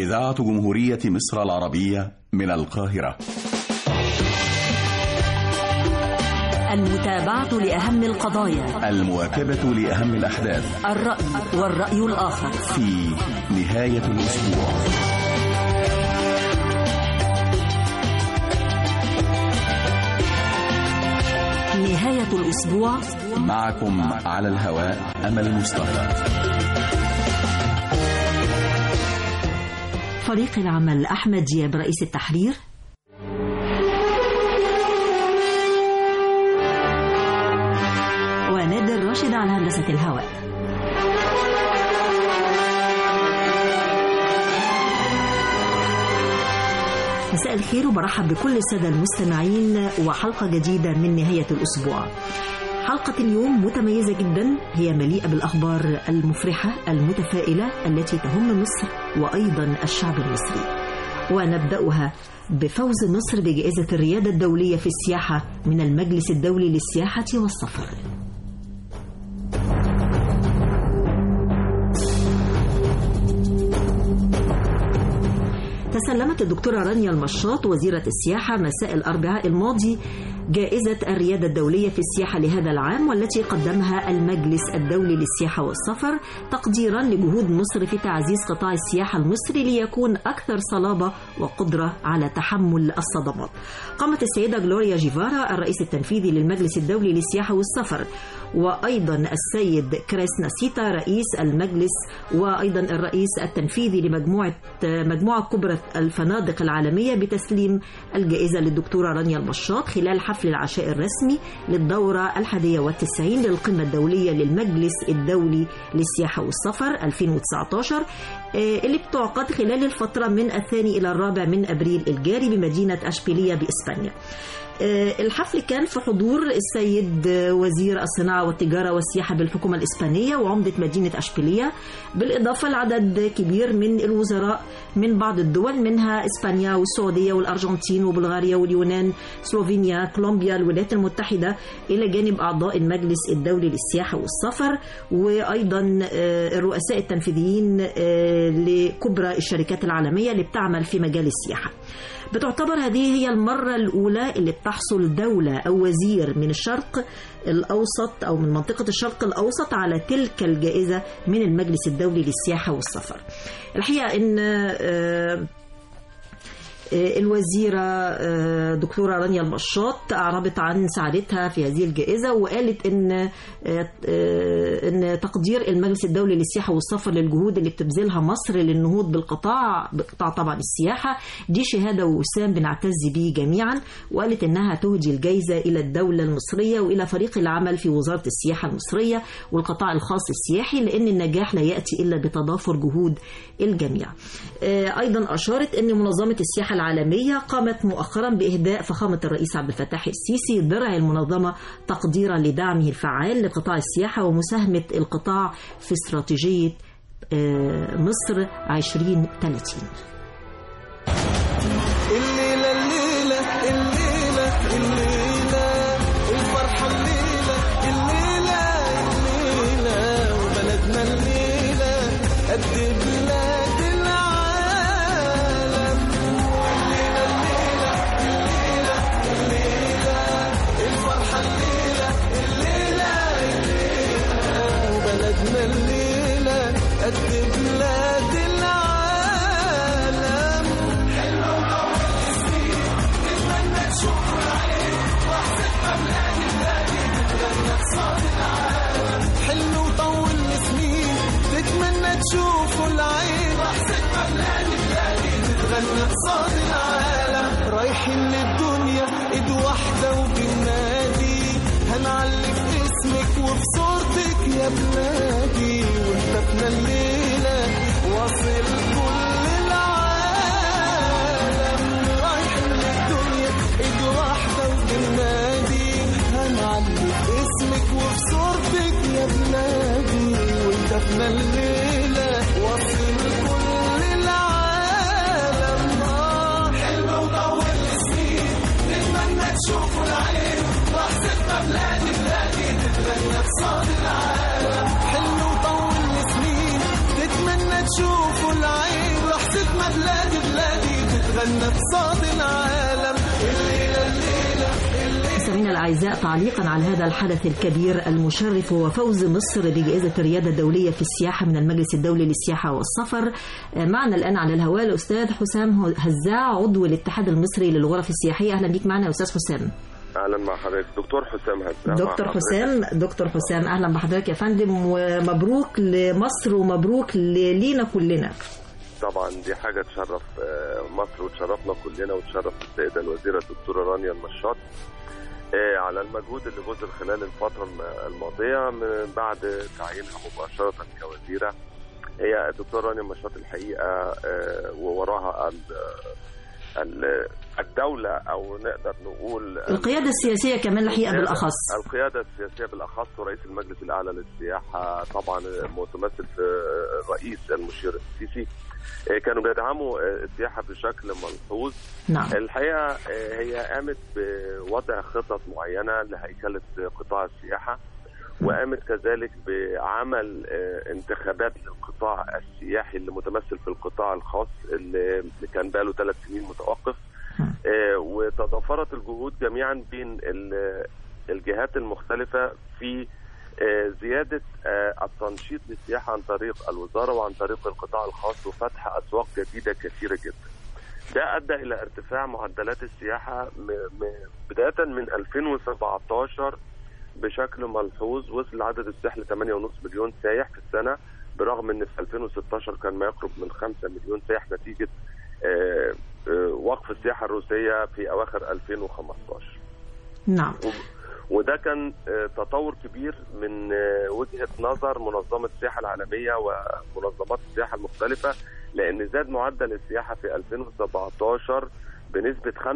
إذاعة جمهورية مصر العربية من القاهرة المتابعة لأهم القضايا المواكبة لأهم الأحداث الرأي والرأي الآخر في نهاية الأسبوع نهاية الأسبوع معكم على الهواء أمل مصطفى فريق العمل أحمد دياب رئيس التحرير ونادر راشد على هندسة الهواء مساء الخير وبرحب بكل السادة المستمعين وحلقة جديدة من نهاية الأسبوع حلقة اليوم متميزة جدا هي مليئة بالأخبار المفرحة المتفائلة التي تهم مصر وأيضا الشعب المصري ونبدأها بفوز مصر بجائزة الريادة الدولية في السياحة من المجلس الدولي للسياحة والسفر تسلمت الدكتورة رانيا المشاط وزيرة السياحة مساء الأربعاء الماضي جائزة الريادة الدولية في السياحة لهذا العام والتي قدمها المجلس الدولي للسياحة والسفر تقديرا لجهود مصر في تعزيز قطاع السياحة المصري ليكون أكثر صلابة وقدرة على تحمل الصدمات قامت السيدة جلوريا جيفارا الرئيس التنفيذي للمجلس الدولي للسياحة والسفر وأيضا السيد كريس ناسيتا رئيس المجلس وأيضا الرئيس التنفيذي لمجموعة مجموعة كبرى الفنادق العالمية بتسليم الجائزة للدكتورة رانيا المشاط خلال حفل العشاء الرسمي للدورة الحادية والتسعين للقمة الدولية للمجلس الدولي للسياحة والسفر 2019 اللي بتعقد خلال الفترة من الثاني إلى الرابع من أبريل الجاري بمدينة أشبيلية بإسبانيا الحفل كان في حضور السيد وزير الصناعة والتجارة والسياحة بالحكومة الإسبانية وعمدة مدينة أشبيلية بالإضافة لعدد كبير من الوزراء من بعض الدول منها إسبانيا والسعودية والأرجنتين وبلغاريا واليونان سلوفينيا كولومبيا الولايات المتحدة إلى جانب أعضاء المجلس الدولي للسياحة والسفر وأيضا الرؤساء التنفيذيين لكبرى الشركات العالمية اللي بتعمل في مجال السياحة بتعتبر هذه هي المرة الأولى اللي بتحصل دولة أو وزير من الشرق الأوسط أو من منطقة الشرق الأوسط على تلك الجائزة من المجلس الدولي للسياحة والسفر الحقيقة أن الوزيرة دكتورة رانيا المشاط أعربت عن سعادتها في هذه الجائزة وقالت إن إن تقدير المجلس الدولي للسياحة والسفر للجهود اللي بتبذلها مصر للنهوض بالقطاع بقطاع طبعا السياحة دي شهادة ووسام بنعتز بيه جميعا وقالت إنها تهدي الجائزة إلى الدولة المصرية وإلى فريق العمل في وزارة السياحة المصرية والقطاع الخاص السياحي لأن النجاح لا يأتي إلا بتضافر جهود الجميع أيضا أشارت أن منظمة السياحة العالمية قامت مؤخرا بإهداء فخامة الرئيس عبد الفتاح السيسي درع المنظمة تقديرا لدعمه الفعال لقطاع السياحة ومساهمة القطاع في استراتيجية مصر 2030 الليلة الليلة الليلة الليلة الفرحة الليلة الليلة الليلة وبلدنا الليلة قد بلاد العالم الليلة الليلة الليلة الليلة الفرحة الليلة الليلة الليلة وبلدنا الليلة قد بلاد العالم حلو وطول سنين تتمنى تشوفوا العين تتغنى قصاد العالم رايحين للدنيا ايد واحدة وبنادي هنعلق اسمك وفي صورتك يا بلادي وهتفنا الليلة واصل كل العالم رايحين للدنيا ايد واحدة وبنادي هنعلق اسمك وفي صورتك يا بلادي وهتفنا الليلة واصل كل العالم آه حلوة وطول سنين نتمنى تشوفوا العين لحظتنا بلادي بلادي تتغنى قصاد العالم حلو وطول سنين تتمنى تشوفوا العين لحظتنا بلادي بلادي تتغنى بصوت العالم الليلة الليلة مستمعينا الاعزاء تعليقا على هذا الحدث الكبير المشرف هو فوز مصر بجائزه الرياده الدوليه في السياحه من المجلس الدولي للسياحه والسفر معنا الان على الهواء الاستاذ حسام هزاع عضو الاتحاد المصري للغرف السياحيه اهلا بيك معنا يا استاذ حسام اهلا مع حضرتك دكتور حسام هزاع دكتور مع حسام دكتور حسام اهلا بحضرتك يا فندم ومبروك لمصر ومبروك لينا كلنا طبعا دي حاجه تشرف آه، مصر وتشرفنا كلنا وتشرف السيده الوزيره الدكتوره رانيا المشاط آه، على المجهود اللي بذل خلال الفتره الم- الماضيه من بعد تعيينها مباشره كوزيره هي الدكتوره رانيا المشاط الحقيقه آه، ووراها ال- ال- الدوله او نقدر نقول القياده السياسيه كمان الحقيقه بالاخص القياده السياسيه بالاخص ورئيس المجلس الاعلى للسياحه طبعا متمثل في الرئيس المشير السيسي آه، كانوا بيدعموا آه، السياحه بشكل ملحوظ نعم الحقيقه آه، هي قامت بوضع خطط معينه لهيكله قطاع السياحه وقامت كذلك بعمل آه، انتخابات للقطاع السياحي اللي متمثل في القطاع الخاص اللي اللي كان بقاله ثلاث سنين متوقف آه، وتضافرت الجهود جميعا بين ال- الجهات المختلفة في آه، زيادة آه، التنشيط للسياحة عن طريق الوزارة وعن طريق القطاع الخاص وفتح أسواق جديدة كثيرة جدا ده أدى إلى ارتفاع معدلات السياحة م- م- بداية من 2017 بشكل ملحوظ وصل عدد السياح ل 8.5 مليون سايح في السنة برغم ان في 2016 كان ما يقرب من 5 مليون سائح نتيجة آه، آه، وقف السياحة الروسية في أواخر 2015 نعم وده كان آه، تطور كبير من آه، وجهة نظر منظمة السياحة العالمية ومنظمات السياحة المختلفة لأن زاد معدل السياحة في 2017 بنسبة 55%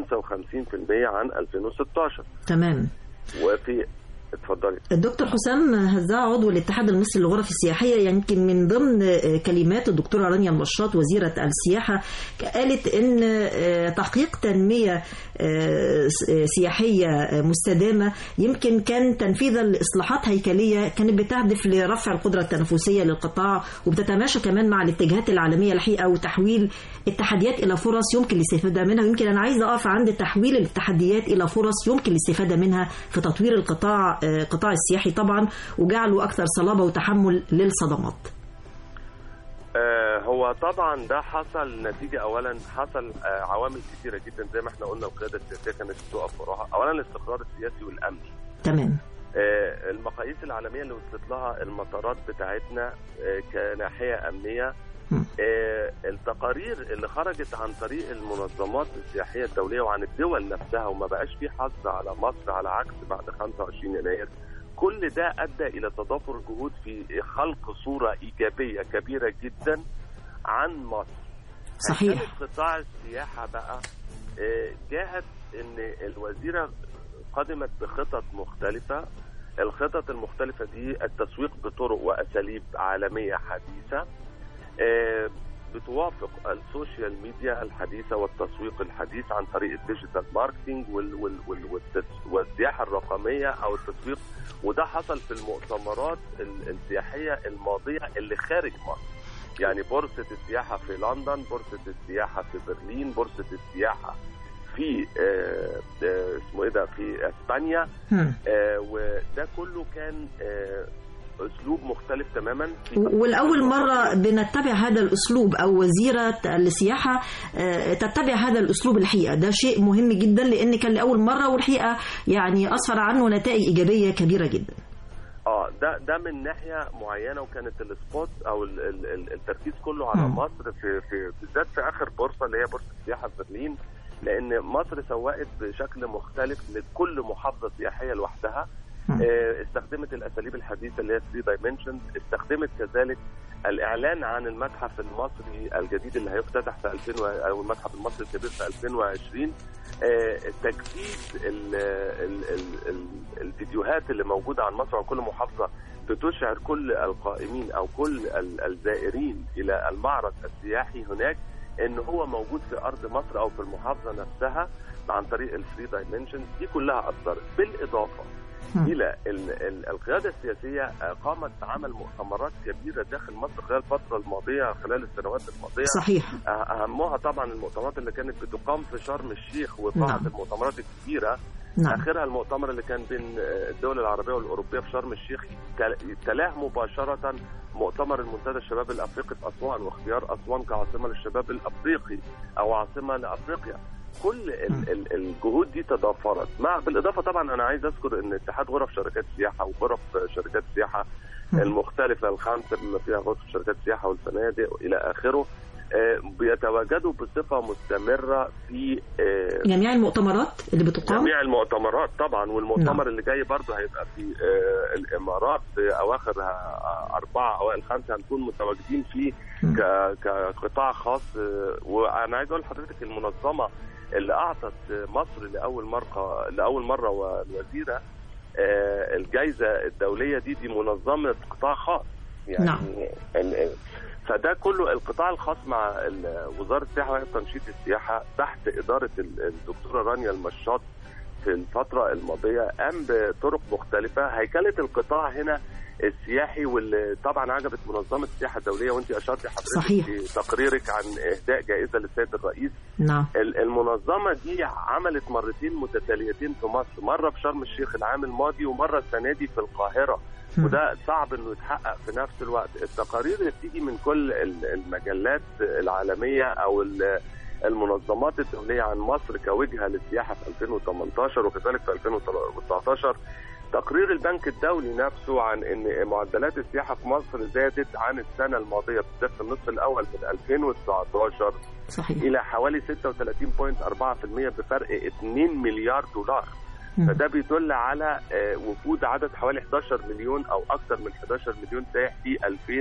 عن 2016 تمام وفي اتفضلي الدكتور حسام هزاع عضو الاتحاد المصري للغرف السياحيه يمكن من ضمن كلمات الدكتوره رانيا المشاط وزيره السياحه قالت ان تحقيق تنميه سياحيه مستدامه يمكن كان تنفيذ الاصلاحات هيكليه كانت بتهدف لرفع القدره التنافسيه للقطاع وبتتماشى كمان مع الاتجاهات العالميه الحقيقه وتحويل التحديات الى فرص يمكن الاستفاده منها ويمكن انا عايزه اقف عند تحويل التحديات الى فرص يمكن الاستفاده منها في تطوير القطاع قطاع السياحي طبعا وجعله اكثر صلابه وتحمل للصدمات. آه هو طبعا ده حصل نتيجه اولا حصل آه عوامل كثيره جدا زي ما احنا قلنا القياده السياسيه كانت بتقف وراها اولا الاستقرار السياسي والامني تمام آه المقاييس العالميه اللي وصلت لها المطارات بتاعتنا آه كناحيه امنيه آه التقارير اللي خرجت عن طريق المنظمات السياحيه الدوليه وعن الدول نفسها وما بقاش في حظر على مصر على عكس بعد 25 يناير كل ده ادى الى تضافر الجهود في خلق صوره ايجابيه كبيره جدا عن مصر صحيح قطاع السياحه بقى آه جاءت ان الوزيره قدمت بخطط مختلفه الخطط المختلفه دي التسويق بطرق واساليب عالميه حديثه آه بتوافق السوشيال ميديا الحديثه والتسويق الحديث عن طريق الديجيتال ماركتينج وال وال وال والسياحه الرقميه او التسويق وده حصل في المؤتمرات السياحيه الماضيه اللي خارج مصر يعني بورصه السياحه في لندن بورصه السياحه في برلين بورصه السياحه في آه آه اسمه ايه ده في اسبانيا آه وده كله كان آه اسلوب مختلف تماما والاول مره بنتبع هذا الاسلوب او وزيره السياحه تتبع هذا الاسلوب الحقيقه ده شيء مهم جدا لان كان لاول مره والحقيقه يعني اسفر عنه نتائج ايجابيه كبيره جدا اه ده ده من ناحيه معينه وكانت السبوت او ال ال التركيز كله على م. مصر في في بالذات في اخر بورصه اللي هي بورصه السياحه في برلين لان مصر سوقت بشكل مختلف لكل محافظه سياحيه لوحدها استخدمت الاساليب الحديثه اللي هي 3 دايمنشنز استخدمت كذلك الاعلان عن المتحف المصري الجديد اللي هيفتتح في 2000 او المتحف المصري الكبير في 2020 تجديد ال ال ال ال الفيديوهات اللي موجوده عن مصر وكل محافظه بتشعر كل القائمين او كل الزائرين الى المعرض السياحي هناك ان هو موجود في ارض مصر او في المحافظه نفسها عن طريق الثري دايمنشنز دي كلها اثرت بالاضافه مم. الى ال- ال- القياده السياسيه آه، قامت بعمل مؤتمرات كبيره داخل مصر خلال الفتره الماضيه خلال السنوات الماضيه صحيح أه- اهمها طبعا المؤتمرات اللي كانت بتقام في شرم الشيخ وقاعه نعم. المؤتمرات الكبيره نعم اخرها المؤتمر اللي كان بين آه، الدول العربيه والاوروبيه في شرم الشيخ تل- تلاه مباشره مؤتمر المنتدى الشباب الافريقي في اسوان واختيار اسوان كعاصمه للشباب الافريقي او عاصمه لافريقيا كل مم. ال- ال- الجهود دي تضافرت مع بالاضافه طبعا انا عايز اذكر ان اتحاد غرف شركات السياحه وغرف شركات السياحه مم. المختلفه الخمسه بما فيها غرف شركات السياحه والفنادق الى اخره آه، بيتواجدوا بصفه مستمره في آه، جميع المؤتمرات اللي بتقام جميع المؤتمرات طبعا والمؤتمر نعم. اللي جاي برضه هيبقى في آه، الامارات في اواخر آه، اربعه اوائل خمسه هنكون متواجدين فيه مم. ك- كقطاع خاص آه، وانا عايز اقول لحضرتك المنظمه اللي اعطت مصر لاول مره لاول مره والوزيره آه، الجائزه الدوليه دي دي منظمه قطاع خاص يعني نعم. ال- فده كله القطاع الخاص مع ال- وزاره السياحه وهيئه تنشيط السياحه تحت اداره ال- الدكتوره رانيا المشاط في الفتره الماضيه قام بطرق مختلفه هيكله القطاع هنا السياحي واللي طبعا عجبت منظمه السياحه الدوليه وانت اشرتي حضرتك صحيح. في تقريرك عن اهداء جائزه للسيد الرئيس نعم ال- المنظمه دي عملت مرتين متتاليتين في مصر مره في شرم الشيخ العام الماضي ومره السنه دي في القاهره مم. وده صعب انه يتحقق في نفس الوقت التقارير اللي بتيجي من كل ال- المجلات العالميه او ال- المنظمات الدوليه عن مصر كوجهه للسياحه في 2018 وكذلك في 2019 تقرير البنك الدولي نفسه عن ان معدلات السياحه في مصر زادت عن السنه الماضيه بالذات في النصف الاول من 2019 صحيح الى حوالي 36.4% بفرق 2 مليار دولار مم. فده بيدل على آه، وجود عدد حوالي 11 مليون او اكثر من 11 مليون سائح في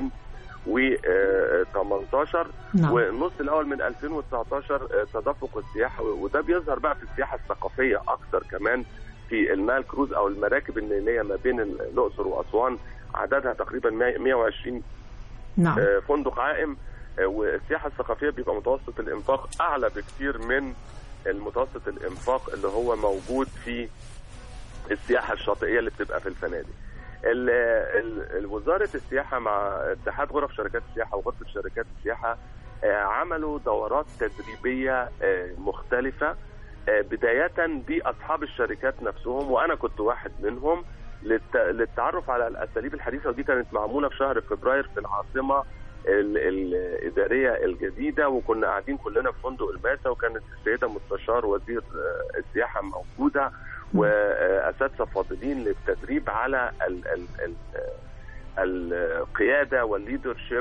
2018 نعم والنص الاول من 2019 آه، تدفق السياحه وده بيظهر بقى في السياحه الثقافيه اكثر كمان في المال كروز او المراكب النيليه ما بين الاقصر واسوان عددها تقريبا 120 نعم آه، فندق عائم آه، والسياحه الثقافيه بيبقى متوسط الانفاق اعلى بكتير من المتوسط الانفاق اللي هو موجود في السياحه الشاطئيه اللي بتبقى في الفنادق. ال- ال- وزاره السياحه مع اتحاد غرف شركات السياحه وغرفه شركات السياحه آه، عملوا دورات تدريبيه آه، مختلفه آه، بدايه باصحاب الشركات نفسهم وانا كنت واحد منهم للت- للتعرف على الاساليب الحديثه ودي كانت معموله في شهر فبراير في العاصمه ال- الاداريه الجديده وكنا قاعدين كلنا في فندق الباسا وكانت السيده مستشار وزير آه، السياحه موجوده واساتذه فاضلين للتدريب على ال ال ال القياده والليدرشيب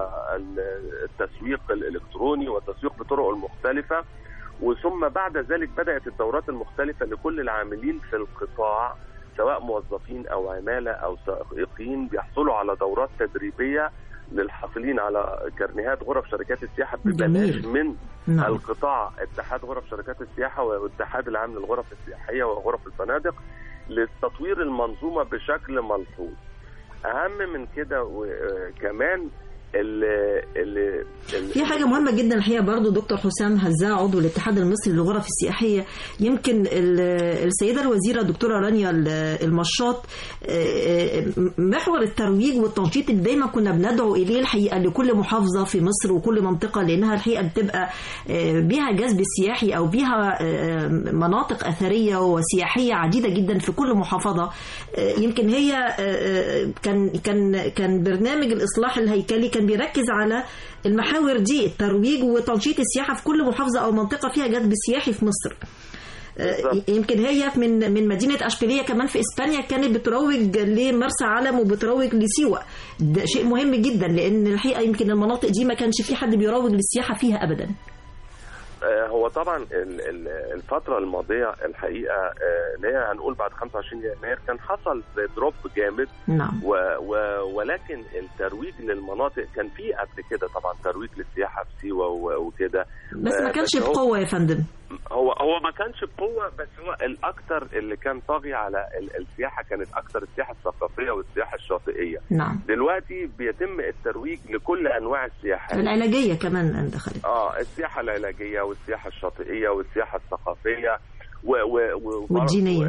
والتسويق الالكتروني والتسويق بطرقه المختلفه وثم بعد ذلك بدات الدورات المختلفه لكل العاملين في القطاع سواء موظفين او عماله او سائقين بيحصلوا على دورات تدريبيه للحاصلين على كرنيهات غرف شركات السياحه ببلاش جميل. من نعم القطاع اتحاد غرف شركات السياحه والاتحاد العام للغرف السياحيه وغرف الفنادق لتطوير المنظومه بشكل ملحوظ. اهم من كده وكمان ال ال ال- في حاجة مهمة جدا الحقيقة برضو دكتور حسام هزاع عضو الاتحاد المصري للغرف السياحية يمكن ال- السيدة الوزيرة الدكتورة رانيا ال- المشاط آه، محور الترويج والتنشيط اللي دايما كنا بندعو إليه الحقيقة لكل محافظة في مصر وكل منطقة لأنها الحقيقة بتبقى آه، بيها جذب سياحي أو بيها آه، مناطق أثرية وسياحية عديدة جدا في كل محافظة آه، يمكن هي آه، آه، كان كان كان برنامج الإصلاح الهيكلي كان بيركز على المحاور دي الترويج وتنشيط السياحه في كل محافظه او منطقه فيها جذب سياحي في مصر آه، بالظبط. يمكن هي من من مدينه اشبيليه كمان في اسبانيا كانت بتروج لمرسى علم وبتروج لسيوه ده شيء مهم جدا لان الحقيقه يمكن المناطق دي ما كانش في حد بيروج للسياحه فيها ابدا آه، هو طبعا ال- ال- الفترة الماضية الحقيقة آه، اللي هي هنقول بعد 25 يناير كان حصل زي دروب جامد نعم و و ولكن الترويج للمناطق كان في قبل كده طبعا ترويج للسياحة في سيوة و- وكده بس ما آه، كانش بس هو- بقوه يا فندم هو هو ما كانش بقوه بس هو الاكثر اللي كان طاغي على ال- السياحه كانت اكثر السياحه الثقافيه والسياحه الشاطئيه نعم دلوقتي بيتم الترويج لكل انواع السياحه العلاجيه كمان دخلت اه السياحه العلاجيه والسياحه الشاطئيه والسياحه الثقافيه و و و والدينية.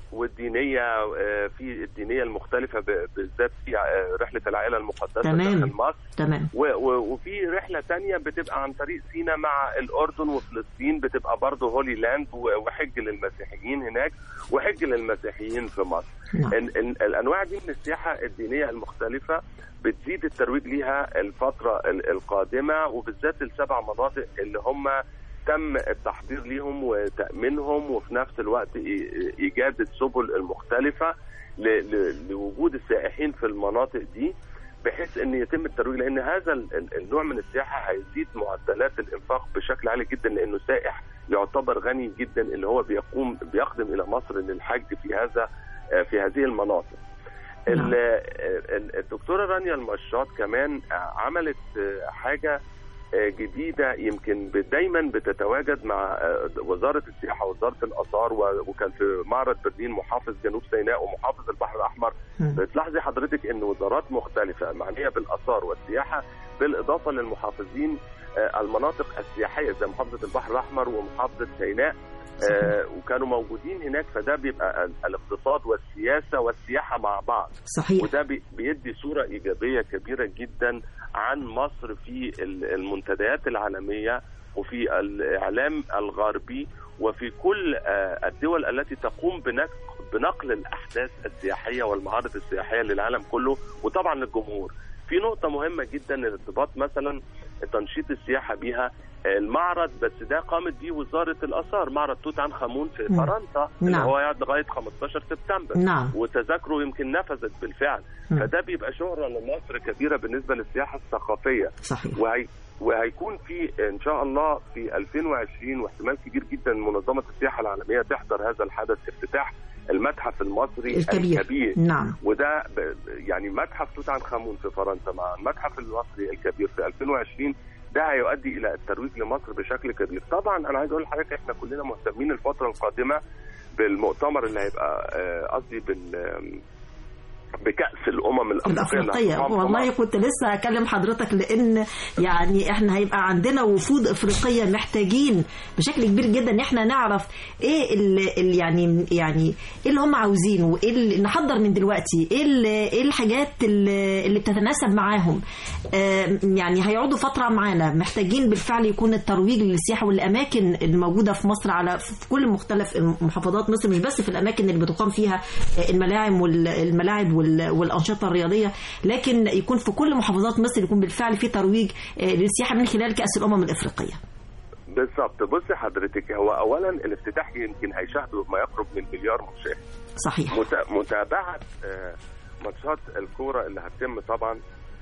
والدينيه آه، في الدينيه المختلفه ب- بالذات في آه، رحله العائله المقدسه تمام. داخل مصر تمام و- و- وفي رحله تانية بتبقى عن طريق سينا مع الاردن وفلسطين بتبقى برضه هولي لاند و- وحج للمسيحيين هناك وحج للمسيحيين في مصر نعم ال- ال- الانواع دي من السياحه الدينيه المختلفه بتزيد الترويج ليها الفتره ال- القادمه وبالذات السبع مناطق اللي هم تم التحضير ليهم وتامينهم وفي نفس الوقت إي- ايجاد السبل المختلفه ل- ل- لوجود السائحين في المناطق دي بحيث ان يتم الترويج لان هذا ال- ال- النوع من السياحه هيزيد معدلات الانفاق بشكل عالي جدا لانه سائح يعتبر غني جدا اللي هو بيقوم بيقدم الى مصر للحج في هذا في هذه المناطق. نعم. ال- ال- الدكتوره رانيا المشاط كمان عملت حاجه جديده يمكن دايما بتتواجد مع وزاره السياحه ووزاره الاثار و- وكان في معرض برلين محافظ جنوب سيناء ومحافظ البحر الاحمر مم. بتلاحظي حضرتك ان وزارات مختلفه معنيه بالاثار والسياحه بالاضافه للمحافظين آه، المناطق السياحيه زي محافظه البحر الاحمر ومحافظه سيناء آه، وكانوا موجودين هناك فده بيبقى ال- الاقتصاد والسياسه والسياحه مع بعض صحيح وده بي- بيدي صوره ايجابيه كبيره جدا عن مصر في ال- المنتديات العالميه وفي الاعلام الغربي وفي كل آه، الدول التي تقوم بنقل بنقل الاحداث السياحيه والمعارض السياحيه للعالم كله وطبعا للجمهور. في نقطه مهمه جدا الارتباط مثلا تنشيط السياحه بيها المعرض بس ده قامت بيه وزاره الاثار معرض توت عنخ امون في مم. فرنسا اللي نعم. هو يقعد لغايه 15 سبتمبر نعم وتذاكره يمكن نفذت بالفعل مم. فده بيبقى شهره لمصر كبيره بالنسبه للسياحه الثقافيه صحيح وهي وهيكون في ان شاء الله في 2020 واحتمال كبير جدا منظمه السياحه العالميه تحضر هذا الحدث افتتاح المتحف المصري الكبير. الكبير نعم وده ب- يعني متحف توت عنخ امون في فرنسا مع المتحف المصري الكبير في 2020 ده هيؤدي الى الترويج لمصر بشكل كبير طبعا انا عايز اقول لحضرتك احنا كلنا مهتمين الفتره القادمه بالمؤتمر اللي هيبقى آه، قصدي بال آم، بكأس الأمم الأفريقية اللي الافريقيه هتقام في والله مصر. كنت لسه هكلم حضرتك لان يعني احنا هيبقى عندنا وفود افريقيه محتاجين بشكل كبير جدا ان احنا نعرف ايه اللي يعني يعني ايه اللي هم عاوزينه وايه اللي نحضر من دلوقتي ايه اللي ايه الحاجات اللي, اللي بتتناسب معاهم آه يعني هيقعدوا فتره معانا محتاجين بالفعل يكون الترويج للسياحه والاماكن الموجوده في مصر على في كل مختلف محافظات مصر مش بس في الاماكن اللي بتقام فيها الملاعب والملاعب وال- والانشطه الرياضيه لكن يكون في كل محافظات مصر يكون بالفعل في ترويج آه، للسياحه من خلال كاس الامم الافريقيه بالظبط بصي حضرتك هو أولا الافتتاح يمكن هيشاهده ما يقرب من مليار مشاهد صحيح مت- متابعة آه، ماتشات الكورة اللي هتتم طبعا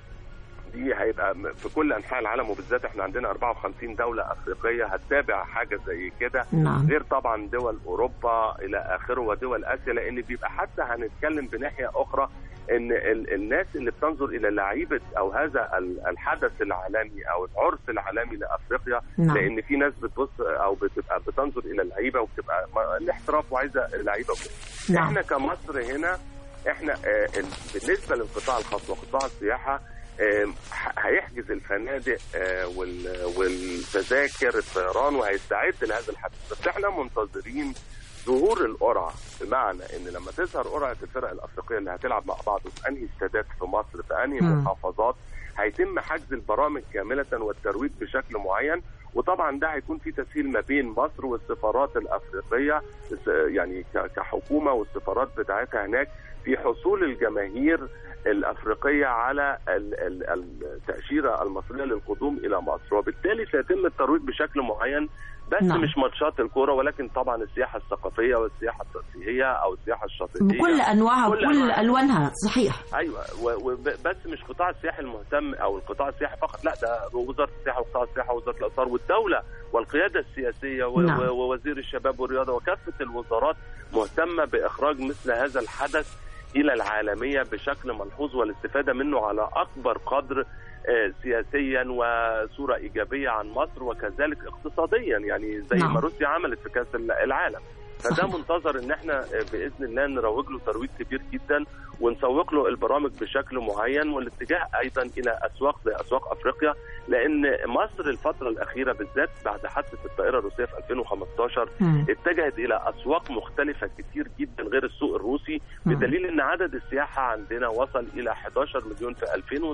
دي هيبقى م- في كل انحاء العالم وبالذات احنا عندنا 54 دوله افريقيه هتتابع حاجه زي كده نعم غير طبعا دول اوروبا الى اخره ودول اسيا لان بيبقى حتى هنتكلم بناحيه اخرى ان ال- الناس اللي بتنظر الى لعيبه او هذا ال- الحدث العالمي او العرس العالمي لافريقيا نعم لان في ناس بتبص او بتبقى بتنظر الى اللعيبه وبتبقى ما- الاحتراف وعايزه اللعيبه وكده نعم احنا كمصر هنا احنا آه، ال- بالنسبه للقطاع الخاص وقطاع السياحه آه، ح- هيحجز الفنادق آه، وال- والتذاكر الطيران وهيستعد لهذا الحدث بس احنا منتظرين ظهور القرعه بمعنى ان لما تظهر قرعه الفرق الافريقيه اللي هتلعب مع بعض في انهي استادات في مصر في انهي مم. محافظات هيتم حجز البرامج كامله والترويج بشكل معين وطبعا ده هيكون في تسهيل ما بين مصر والسفارات الافريقيه س- يعني ك- كحكومه والسفارات بتاعتها هناك في حصول الجماهير الافريقيه على ال- ال- التاشيره المصريه للقدوم الى مصر وبالتالي سيتم الترويج بشكل معين بس نعم. نعم. مش ماتشات الكوره ولكن طبعا السياحه الثقافيه والسياحه الترفيهيه او السياحه الشاطئيه بكل انواعها كل وكل أنواعها. الوانها صحيح ايوه و- وب- بس مش قطاع السياحي المهتم او القطاع السياحي فقط لا ده وزاره السياحه وقطاع السياحه ووزاره الاثار والدوله والقياده السياسيه و- نعم. و- ووزير الشباب والرياضه وكافه الوزارات مهتمه باخراج مثل هذا الحدث الى العالميه بشكل ملحوظ والاستفاده منه على اكبر قدر آه، سياسيا وصوره ايجابيه عن مصر وكذلك اقتصاديا يعني زي نعم. ما روسيا عملت في كاس العالم فده صحيح. منتظر ان احنا آه، باذن الله نروج له ترويج كبير جدا ونسوق له البرامج بشكل معين والاتجاه ايضا الى اسواق زي اسواق افريقيا لان مصر الفتره الاخيره بالذات بعد حادثه الطائره الروسيه في 2015 مم. اتجهت الى اسواق مختلفه كتير جدا غير السوق الروسي مم. بدليل ان عدد السياحه عندنا وصل الى 11 مليون في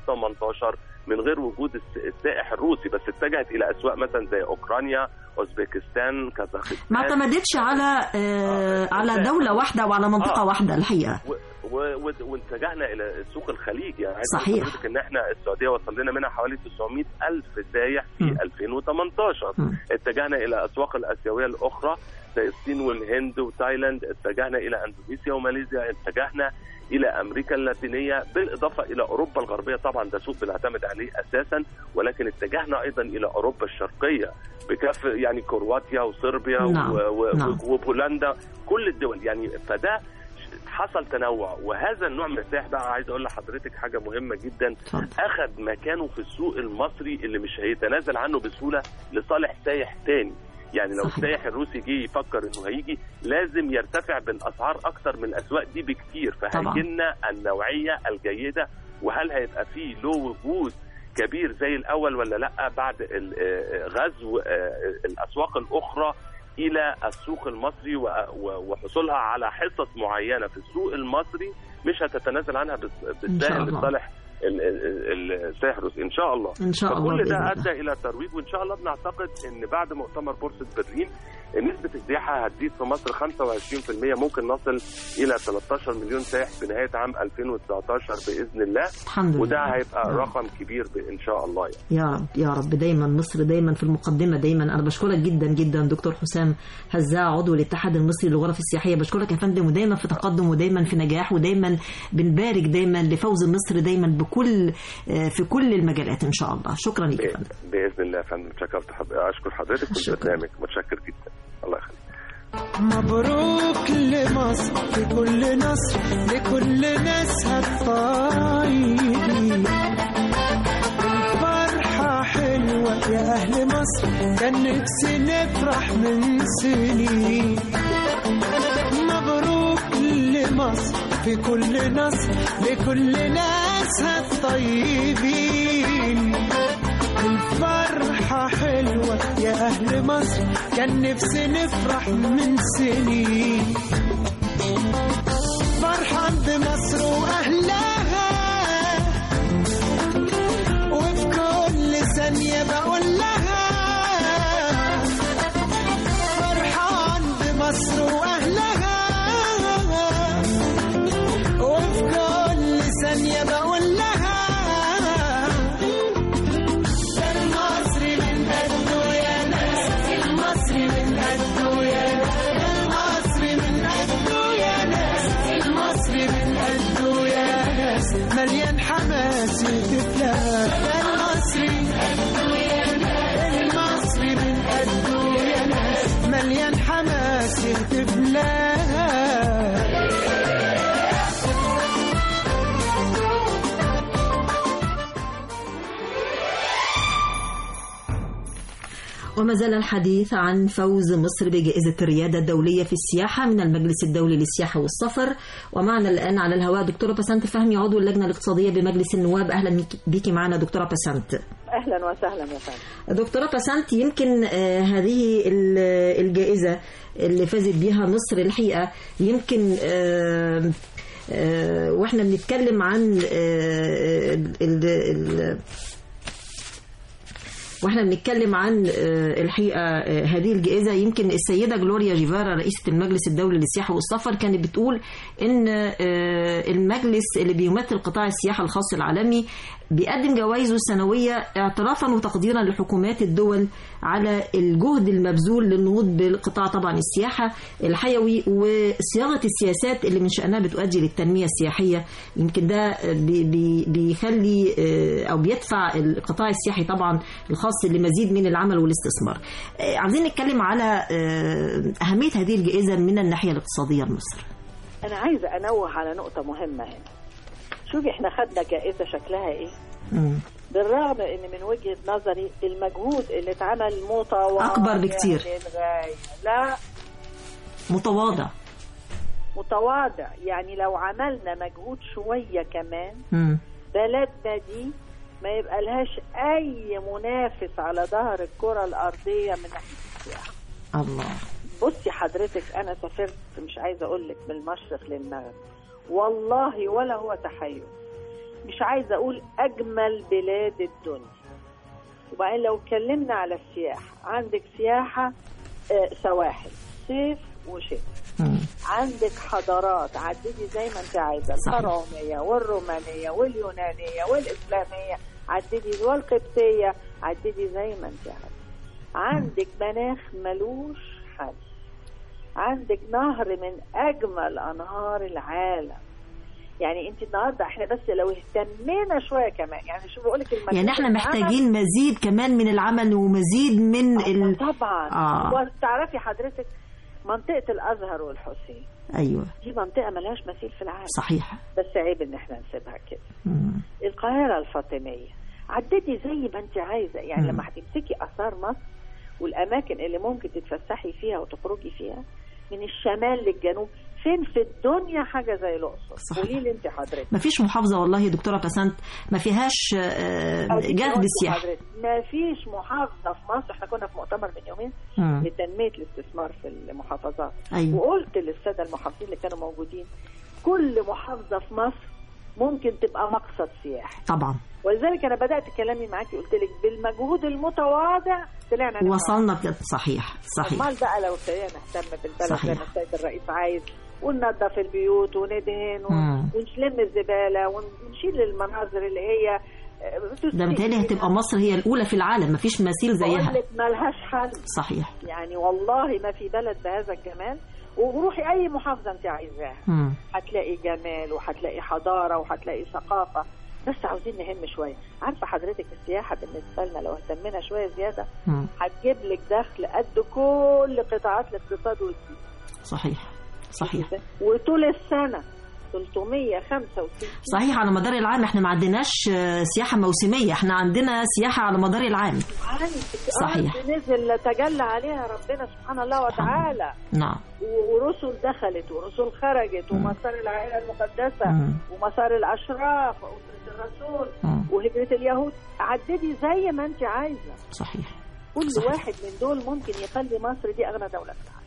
2018 من غير وجود الس- السائح الروسي بس اتجهت الى اسواق مثلا زي اوكرانيا اوزبكستان كازاخستان ما اعتمدتش على آه على دولة واحدة وعلى منطقة آه. واحدة الحقيقة و- و- و- واتجهنا الى سوق الخليج يعني عايز أقول صحيح. لحضرتك ان احنا السعوديه وصل لنا منها حوالي 900 الف سايح في مم. 2018 مم. اتجهنا الى الاسواق الاسيويه الاخرى زي الصين والهند وتايلاند اتجهنا الى اندونيسيا وماليزيا اتجهنا الى امريكا اللاتينيه بالاضافه الى اوروبا الغربيه طبعا ده سوق بنعتمد عليه اساسا ولكن اتجهنا ايضا الى اوروبا الشرقيه بكافه يعني كرواتيا وصربيا نعم، و- و- نعم. وبولندا كل الدول يعني فده حصل تنوع وهذا النوع من السائح بقى عايز اقول لحضرتك حاجه مهمه جدا اتفضل. اخذ مكانه في السوق المصري اللي مش هيتنازل عنه بسهوله لصالح سايح تاني يعني لو صحيح. السائح الروسي جه يفكر انه هيجي لازم يرتفع بالاسعار اكتر من الاسواق دي بكتير طبعاً. فهيجي لنا النوعيه الجيده وهل هيبقى فيه له وجود كبير زي الاول ولا لا بعد ال- آه، غزو آه، الاسواق الاخرى الى السوق المصري و- و- وحصولها على حصص معينه في السوق المصري مش هتتنازل عنها بس- إن شاء بالسهل الله. لصالح ال- ال- ال- السائح الروسي ان شاء الله إن شاء الله فكل بإذن ده الله. ادى الى ترويج وان شاء الله بنعتقد ان بعد مؤتمر بورصه برلين نسبة السياحة هتزيد في مصر 25% ممكن نصل إلى 13 مليون سائح في نهاية عام 2019 بإذن الله الحمد وده لله هيبقى نعم. رقم كبير ب- إن شاء الله يعني. يا رب يا رب دايما مصر دايما في المقدمة دايما أنا بشكرك جدا جدا دكتور حسام هزاع عضو الاتحاد المصري للغرف السياحية بشكرك يا فندم ودايما في تقدم ودايما في نجاح ودايما بنبارك دايما لفوز مصر دايما بكل آه، في كل المجالات إن شاء الله شكرا لك يا فندم ب- بإذن الله يا فندم شكرت حض- أشكر حضرتك شكرا. والبرنامج متشكر جدا الله يخليك مبروك لمصر لكل نصر لكل ناسها الطيبين الفرحة حلوة يا أهل مصر كان نفسي نفرح من سنين مبروك لمصر في كل نصر لكل ناسها الطيبين الفرحة حلوة يا أهل مصر كان نفسي نفرح من سنين فرحان بمصر وأهلها وفي كل ثانية بقول لها فرحان بمصر وأهلها وفي كل ثانية بقول لها المصري من قده يا ناس المصري من قده يا ناس المصري من قده يا ناس المصري من قده يا ناس مليان حماس يتفلى المصري المصري من قده يا ناس مليان حماس يتفلى وما زال الحديث عن فوز مصر بجائزة الريادة الدولية في السياحة من المجلس الدولي للسياحة والسفر ومعنا الآن على الهواء دكتورة بسنت فهمي عضو اللجنة الاقتصادية بمجلس النواب أهلا بيكي معنا دكتورة بسنت اهلا وسهلا يا فندم دكتورة بسنت يمكن آه، هذه ال- الجائزة اللي فازت بها مصر الحقيقة يمكن آه، آه، واحنا بنتكلم عن آه، ال- ال- واحنا بنتكلم عن آه، الحقيقه آه، هذه الجائزه يمكن السيده جلوريا جيفارا رئيسه المجلس الدولي للسياحه والسفر كانت بتقول ان آه، المجلس اللي بيمثل قطاع السياحه الخاص العالمي بيقدم جوائزه السنويه اعترافا وتقديرا لحكومات الدول على الجهد المبذول للنهوض بالقطاع طبعا السياحه الحيوي وصياغه السياسات اللي من شانها بتؤدي للتنميه السياحيه يمكن ده بي- بي- بيخلي آه، او بيدفع القطاع السياحي طبعا الخاص لمزيد من العمل والاستثمار. آه، عاوزين نتكلم على آه، اهميه هذه الجائزه من الناحيه الاقتصاديه لمصر. انا عايزه انوه على نقطه مهمه هنا شوفي احنا خدنا جائزه شكلها ايه مم. بالرغم ان من وجهه نظري المجهود اللي اتعمل متواضع أكبر بكتير. للغايه لا متواضع متواضع يعني لو عملنا مجهود شويه كمان مم. بلدنا دي ما يبقى لهاش اي منافس على ظهر الكره الارضيه من ناحيه السياحه الله بصي حضرتك انا سافرت مش عايزه اقول لك من المشرق للمغرب والله ولا هو تحيز مش عايزه اقول اجمل بلاد الدنيا وبعدين لو اتكلمنا على السياحه عندك سياحه آه، سواحل صيف وشتاء مم. عندك حضارات عددي زي ما انت عايزه صحيح. الفرعونيه والرومانيه واليونانيه والاسلاميه عددي والقبطيه عددي زي ما انت عايزه عندك مناخ ملوش حل عندك نهر من اجمل انهار العالم يعني انت النهارده احنا بس لو اهتمينا شويه كمان يعني شو بقول لك يعني احنا محتاجين مزيد كمان من العمل ومزيد من ال... طبعا آه. وتعرفي حضرتك منطقه الازهر والحسين ايوه دي منطقه ملهاش مثيل في العالم صحيح بس عيب ان احنا نسيبها كده مم. القاهره الفاطميه عددي زي ما انت عايزه يعني مم. لما هتمسكي اثار مصر والاماكن اللي ممكن تتفسحي فيها وتخرجي فيها من الشمال للجنوب فين في الدنيا حاجه زي الاقصر صحيح. قولي لي انت حضرتك ما فيش محافظة والله يا دكتورة بسنت ما فيهاش آه، جهد السياحة ما فيش محافظه في مصر احنا كنا في مؤتمر من يومين مم. لتنميه الاستثمار في المحافظات أيوة. وقلت للساده المحافظين اللي كانوا موجودين كل محافظه في مصر ممكن تبقى مقصد سياحي طبعا ولذلك انا بدات كلامي معاكي قلت لك بالمجهود المتواضع طلعنا نمرة وصلنا بجد صحيح صحيح امال بقى لو ابتدينا نهتم بالبلد صحيح. زي ما السيد الرئيس عايز وننظف البيوت وندهن مم. ون- ونلم الزباله ونشيل المناظر اللي هي ده متهيألي هتبقى مصر هي الأولى في العالم ما فيش مثيل زيها بقول لك ملهاش حل صحيح يعني والله ما في بلد بهذا الجمال وروحي اي محافظه انت عايزاها مم. هتلاقي جمال وهتلاقي حضاره وهتلاقي ثقافه بس عاوزين نهم شويه عارفه حضرتك السياحه بالنسبه لنا لو اهتمينا شويه زياده مم. هتجيب لك دخل قد كل قطاعات الاقتصاد والدين صحيح صحيح وطول السنه 365 صحيح على مدار العام احنا ما عندناش آه، سياحة موسمية احنا عندنا سياحة على مدار العام عندك صحيح. أرض نزل تجلى عليها ربنا سبحان الله وتعالى نعم و- ورسل دخلت ورسل خرجت ومسار العائله المقدسه مم. ومسار الاشراف واسره الرسول مم. وهجره اليهود عددي زي ما انت عايزه صحيح كل صحيح. واحد من دول ممكن يخلي مصر دي اغنى دوله في العالم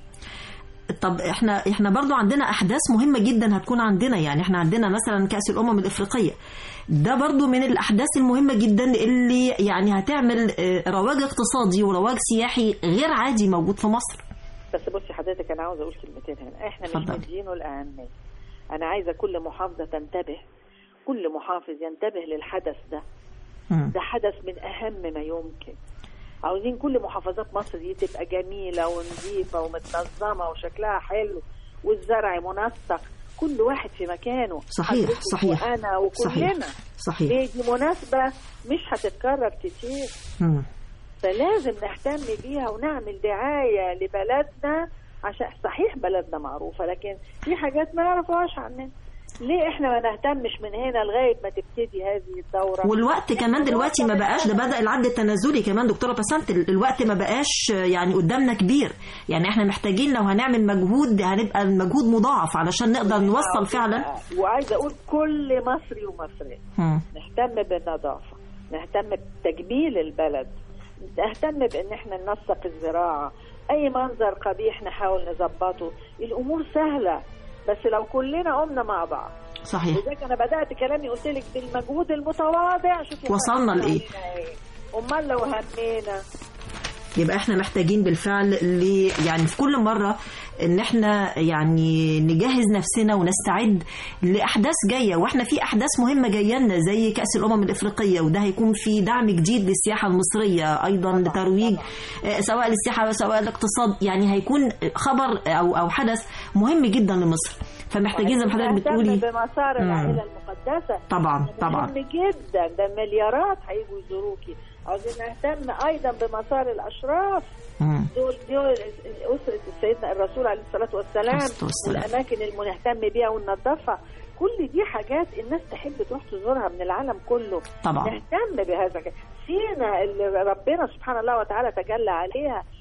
طب احنا احنا برضو عندنا احداث مهمه جدا هتكون عندنا يعني احنا عندنا مثلا كاس الامم الافريقيه ده برضو من الاحداث المهمه جدا اللي يعني هتعمل اه، رواج اقتصادي ورواج سياحي غير عادي موجود في مصر بس بصي حضرتك انا عاوزه اقول كلمتين هنا احنا مش اتفضلي. مدينه الاهميه انا عايزه كل محافظه تنتبه كل محافظ ينتبه للحدث ده مم. ده حدث من اهم ما يمكن عاوزين كل محافظات مصر دي تبقى جميله ونظيفه ومتنظمه وشكلها حلو والزرع منسق كل واحد في مكانه صحيح، حضرتك صحيح. وانا وكلنا صحيح صحيح ليه دي مناسبه مش هتتكرر كتير مم. فلازم نهتم بيها ونعمل دعايه لبلدنا عشان صحيح بلدنا معروفه لكن في حاجات ما يعرفوهاش عننا ليه احنا ما نهتمش من هنا لغايه ما تبتدي هذه الدوره والوقت كمان دلوقتي ما بقاش ده بدا العد التنازلي كمان دكتوره بسنت ال- الوقت ما بقاش يعني قدامنا كبير يعني احنا محتاجين لو هنعمل مجهود هنبقى المجهود مضاعف علشان نقدر نوصل فعلا وعايزه اقول كل مصري ومصريه مم. نهتم بالنظافه نهتم بتجميل البلد نهتم بان احنا ننسق الزراعه اي منظر قبيح نحاول نظبطه الامور سهله بس لو كلنا قمنا مع بعض صحيح لذلك انا بدات كلامي قلت لك بالمجهود المتواضع شوفي وصلنا إحنا لإيه؟ عملنا إيه. امال لو همينا يبقى احنا محتاجين بالفعل ل يعني في كل مره ان احنا يعني نجهز نفسنا ونستعد لاحداث جايه واحنا في احداث مهمه جايه لنا زي كاس الامم الافريقيه وده هيكون في دعم جديد للسياحه المصريه ايضا لترويج آه، سواء للسياحه سواء الاقتصاد يعني هيكون خبر او او حدث مهم جدا لمصر فمحتاجين زي ما حضرتك نهتم بتقولي بمسار مم. العائله المقدسه طبعا مهم طبعا جدا ده مليارات هيجوا يزوروكي عاوزين نهتم ايضا بمسار الاشراف مم. دول دول اسره سيدنا الرسول عليه الصلاه والسلام عليه الصلاة والسلام. والاماكن اللي نهتم بيها وننظفها كل دي حاجات الناس تحب تروح تزورها من العالم كله طبعا نهتم بهذا سينا اللي ربنا سبحان الله وتعالى تجلى عليها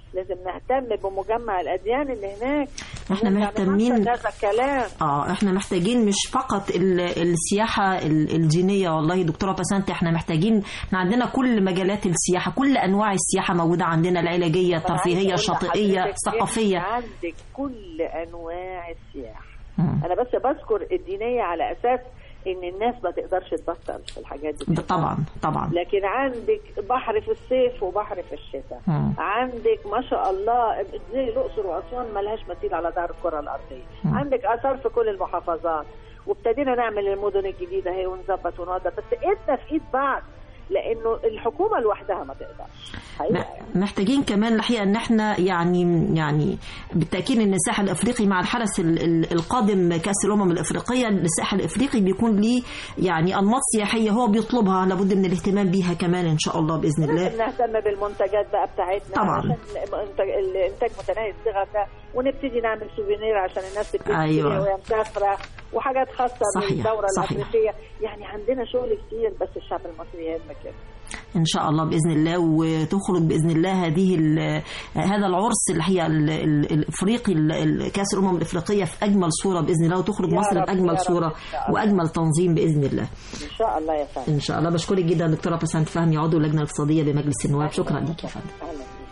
لازم نهتم بمجمع الاديان اللي هناك احنا نرجع مهتمين- نفكر هذا الكلام اه احنا محتاجين مش فقط ال- السياحه ال- الدينيه والله دكتوره بسنت احنا محتاجين احنا عندنا كل مجالات السياحه كل انواع السياحه موجوده عندنا العلاجيه الترفيهيه عايزة أقول الشاطئيه لحضرتك الثقافيه إحنا عندك كل انواع السياحه مم. انا بس بذكر الدينيه على اساس ان الناس ما تقدرش تبطل في الحاجات دي ده طبعا طبعا لكن عندك بحر في الصيف وبحر في الشتاء مم. عندك ما شاء الله زي الاقصر واسوان ملهاش مثيل على ظهر الكره الارضيه مم. عندك اثار في كل المحافظات وابتدينا نعمل المدن الجديده اهي ونظبط ونوضب بس ايدنا في ايد بعض لانه الحكومه لوحدها ما تقدرش حقيقه يعني. محتاجين كمان الحقيقه ان احنا يعني يعني بالتاكيد ان الساحل الافريقي مع الحدث ال- ال- القادم كاس الامم الافريقيه الساحل الافريقي بيكون ليه يعني انماط سياحيه هو بيطلبها لابد من الاهتمام بيها كمان ان شاء الله باذن الله لازم نهتم بالمنتجات بقى بتاعتنا طبعاً. عشان الانتاج, الانتاج متناهي الصغر ده ونبتدي نعمل سوفينير عشان الناس تبتدي أيوة. تشتري وهي مسافره وحاجات خاصه صحيح، بالدوره صحيح. الافريقيه يعني عندنا شغل كتير بس الشعب المصري يهم كده ان شاء الله باذن الله وتخرج باذن الله هذه ال- هذا العرس اللي هي ال- ال- الافريقي ال- ال- كاس الامم الافريقيه في اجمل صوره باذن الله وتخرج يا مصر رب، يا باجمل رب، صوره إن شاء الله. واجمل تنظيم باذن الله ان شاء الله يا فندم ان شاء الله بشكرك جدا دكتوره بسنت فهمي عضو اللجنه الاقتصاديه بمجلس النواب شكرا لك يا فندم اهلا بيك.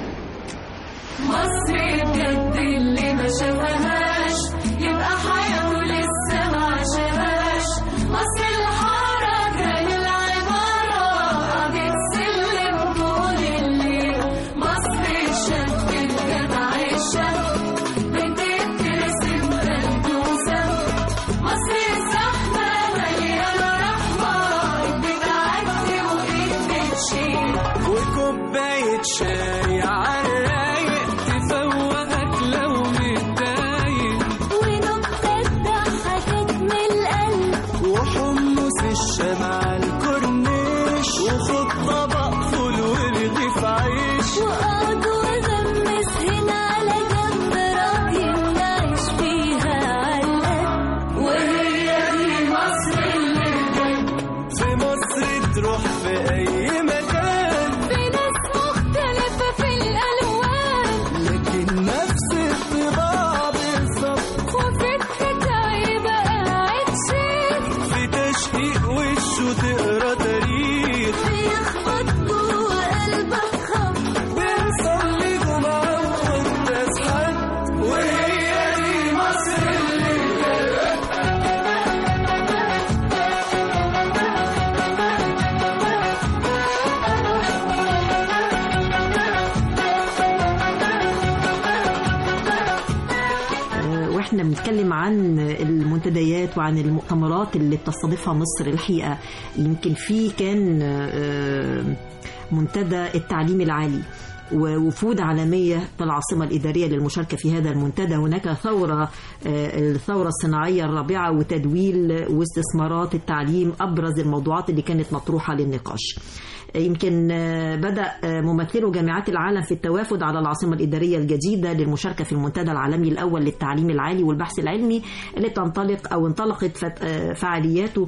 مصر بجد اللي ما شافهاش يبقى حياته لسه ما عاشهاش مصر الحركة للعبارة قضية سلم طول الليل مصر الشاب الجدع الشاب بتترسم بلدوسة مصر الزحمة مليانة رحمة بتعدي وإيد بتشيل وكوباية شاي عالرايق تفوقك لو متضايق ونكتة ضحكت من القلب وحمص الشمع الكورنيش وخد طبق فول ورغيف عيش وقعد وغمس هنا على جنب راضي نعيش فيها علقة وهي دي مصر اللي بجد في مصر تروح في أي مكان في ناس مختلفة في الألوان لكن نفس الطباع بالظبط وفي الحكاية بقى قاعد شيخ في تشقيق وشه تقرا تاريخ بيخبط جوه قلبك خبط بنصلي جمعة وقداس حد وهي دي مصر اللي آه، واحنا بنتكلم عن المنتديات وعن المؤتمرات اللي بتستضيفها مصر الحقيقه يمكن في كان آه، منتدى التعليم العالي ووفود عالمية في العاصمة الإدارية للمشاركة في هذا المنتدى هناك ثورة آه، الثورة الصناعية الرابعة وتدويل واستثمارات التعليم أبرز الموضوعات اللي كانت مطروحة للنقاش يمكن آه، بدأ آه، ممثلو جامعات العالم في التوافد على العاصمة الإدارية الجديدة للمشاركة في المنتدى العالمي الأول للتعليم العالي والبحث العلمي اللي بتنطلق أو انطلقت فت- آه، فعالياته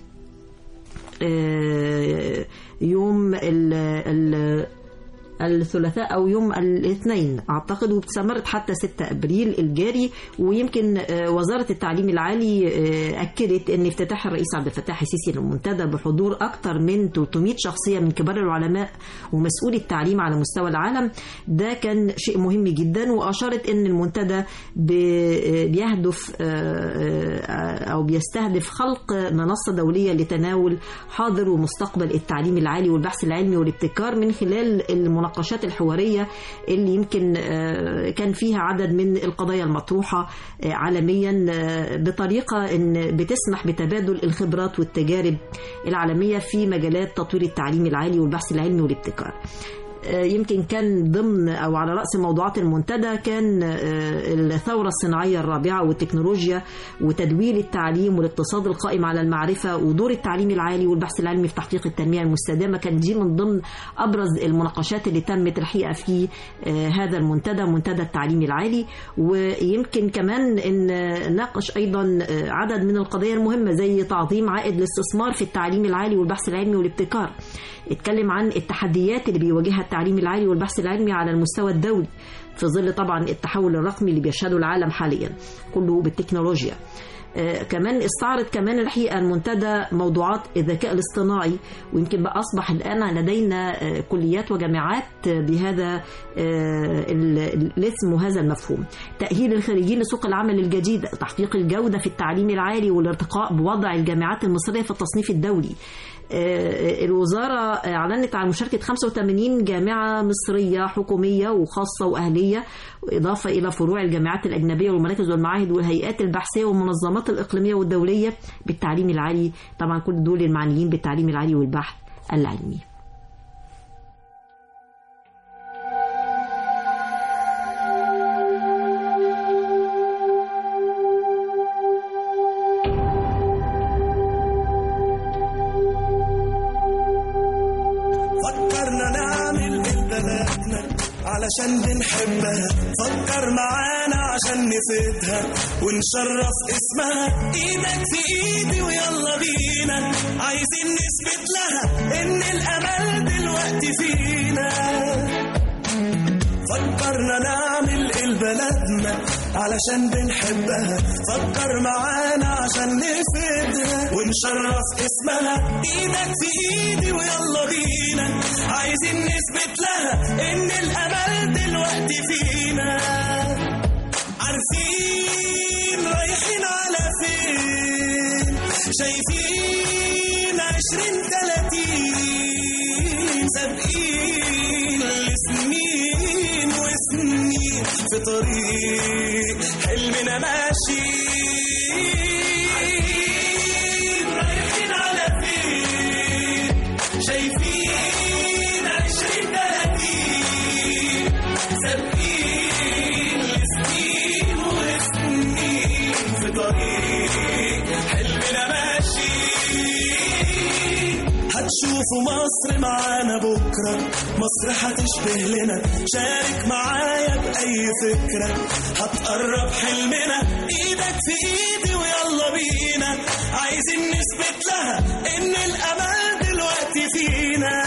آه، يوم ال ال الثلاثاء او يوم الاثنين اعتقد وبتستمرت حتى 6 ابريل الجاري ويمكن آه، وزاره التعليم العالي آه، اكدت ان افتتاح الرئيس عبد الفتاح السيسي للمنتدى بحضور اكثر من 300 شخصيه من كبار العلماء ومسؤولي التعليم على مستوى العالم ده كان شيء مهم جدا واشارت ان المنتدى ب- آه، بيهدف آه، آه، او بيستهدف خلق منصه دوليه لتناول حاضر ومستقبل التعليم العالي والبحث العلمي والابتكار من خلال المناقشات الحواريه اللي يمكن آه، كان فيها عدد من القضايا المطروحه آه، عالميا آه، بطريقه ان بتسمح بتبادل الخبرات والتجارب العالميه في مجالات تطوير التعليم العالي والبحث العلمي والابتكار. آه، يمكن كان ضمن او على راس موضوعات المنتدى كان آه، الثوره الصناعيه الرابعه والتكنولوجيا وتدوير التعليم والاقتصاد القائم على المعرفه ودور التعليم العالي والبحث العلمي في تحقيق التنميه المستدامه كان دي من ضمن ابرز المناقشات اللي تمت الحقيقه في آه، هذا المنتدى منتدى التعليم العالي ويمكن كمان ان ناقش ايضا آه، عدد من القضايا المهمه زي تعظيم عائد الاستثمار في التعليم العالي والبحث العلمي والابتكار اتكلم عن التحديات اللي بيواجهها التعليم العالي والبحث العلمي على المستوى الدولي في ظل طبعا التحول الرقمي اللي بيشهده العالم حاليا كله بالتكنولوجيا آه، كمان استعرض كمان الحقيقه المنتدى موضوعات الذكاء الاصطناعي ويمكن بقى اصبح الان لدينا آه، كليات وجامعات آه، بهذا آه، ال- ال- الاسم وهذا المفهوم تاهيل الخريجين لسوق العمل الجديد تحقيق الجوده في التعليم العالي والارتقاء بوضع الجامعات المصريه في التصنيف الدولي آه، الوزارة أعلنت عن مشاركة 85 جامعة مصرية حكومية وخاصة وأهلية إضافة إلى فروع الجامعات الأجنبية والمراكز والمعاهد والهيئات البحثية والمنظمات الإقليمية والدولية بالتعليم العالي طبعا كل دول المعنيين بالتعليم العالي والبحث العلمي فكرنا نعمل بلدنا علشان بنحبها فكر معانا عشان نفيدها ونشرف اسمها ايدك في ايدي ويلا بينا عايزين نثبت لها ان الامل دلوقتي فينا فكرنا نعمل ايه لبلدنا علشان بنحبها فكر معانا عشان نفيدها ونشرف اسمها ايدك في ايدي ويلا بينا عايزين نثبت لها ان الامل دلوقتي فينا عارفين رايحين على فين شايفين عشرين تلاتين سابقين لسنين وسنين في طريق حلمنا ماشي رايحين على فين شايفين عشرين تلاتين سابقين لسنين وسنين في طريق حلمنا ماشي هتشوفوا مصر معانا بكرة مصر هتشبه لنا شارك معايا بأي فكرة هتقرب حلمنا ايدك في ايدي ويلا بينا عايزين نثبت لها ان الامل دلوقتي فينا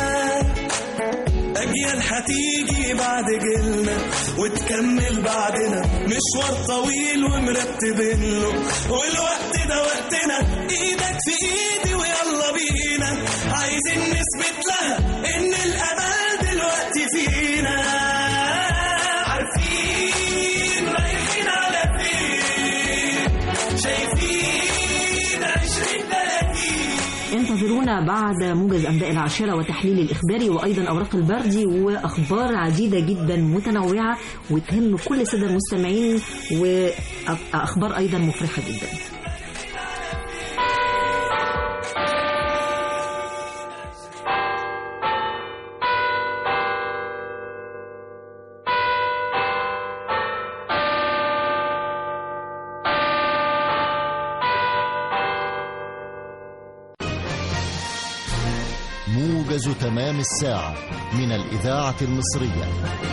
أجيال هتيجي بعد جيلنا وتكمل بعدنا مشوار طويل ومرتبين له والوقت ده وقتنا إيدك في إيدي ويلا بينا عايزين نثبت لها إن الأمل دلوقتي فينا عارفين رايحين على فين شايفين عشرين تلاتين انتظرونا بعد موجز أنباء العاشرة وتحليل الإخباري وأيضا أوراق البردي وأخبار عديدة جدا متنوعة وتهم كل السادة المستمعين وأخبار أيضا مفرحة جدا موجز تمام الساعة من الإذاعة المصرية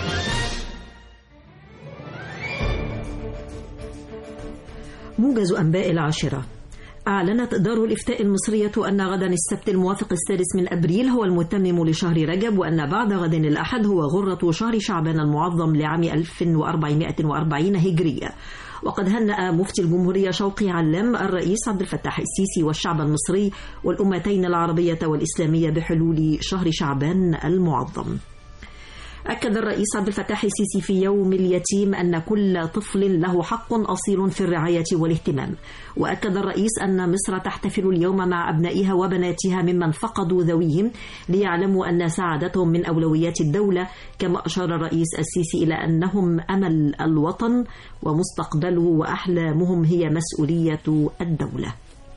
موجز أنباء العاشرة أعلنت دار الإفتاء المصرية أن غدا السبت الموافق السادس من أبريل هو المتمم لشهر رجب وأن بعد غد الأحد هو غرة شهر شعبان المعظم لعام 1440 هجرية وقد هنأ مفتي الجمهورية شوقي علام الرئيس عبد الفتاح السيسي والشعب المصري والأمتين العربية والإسلامية بحلول شهر شعبان المعظم أكد الرئيس عبد الفتاح السيسي في يوم اليتيم أن كل طفل له حق أصيل في الرعاية والاهتمام وأكد الرئيس أن مصر تحتفل اليوم مع أبنائها وبناتها ممن فقدوا ذويهم ليعلموا أن سعادتهم من أولويات الدولة كما أشار الرئيس السيسي إلى أنهم أمل الوطن ومستقبله وأحلامهم هي مسؤولية الدولة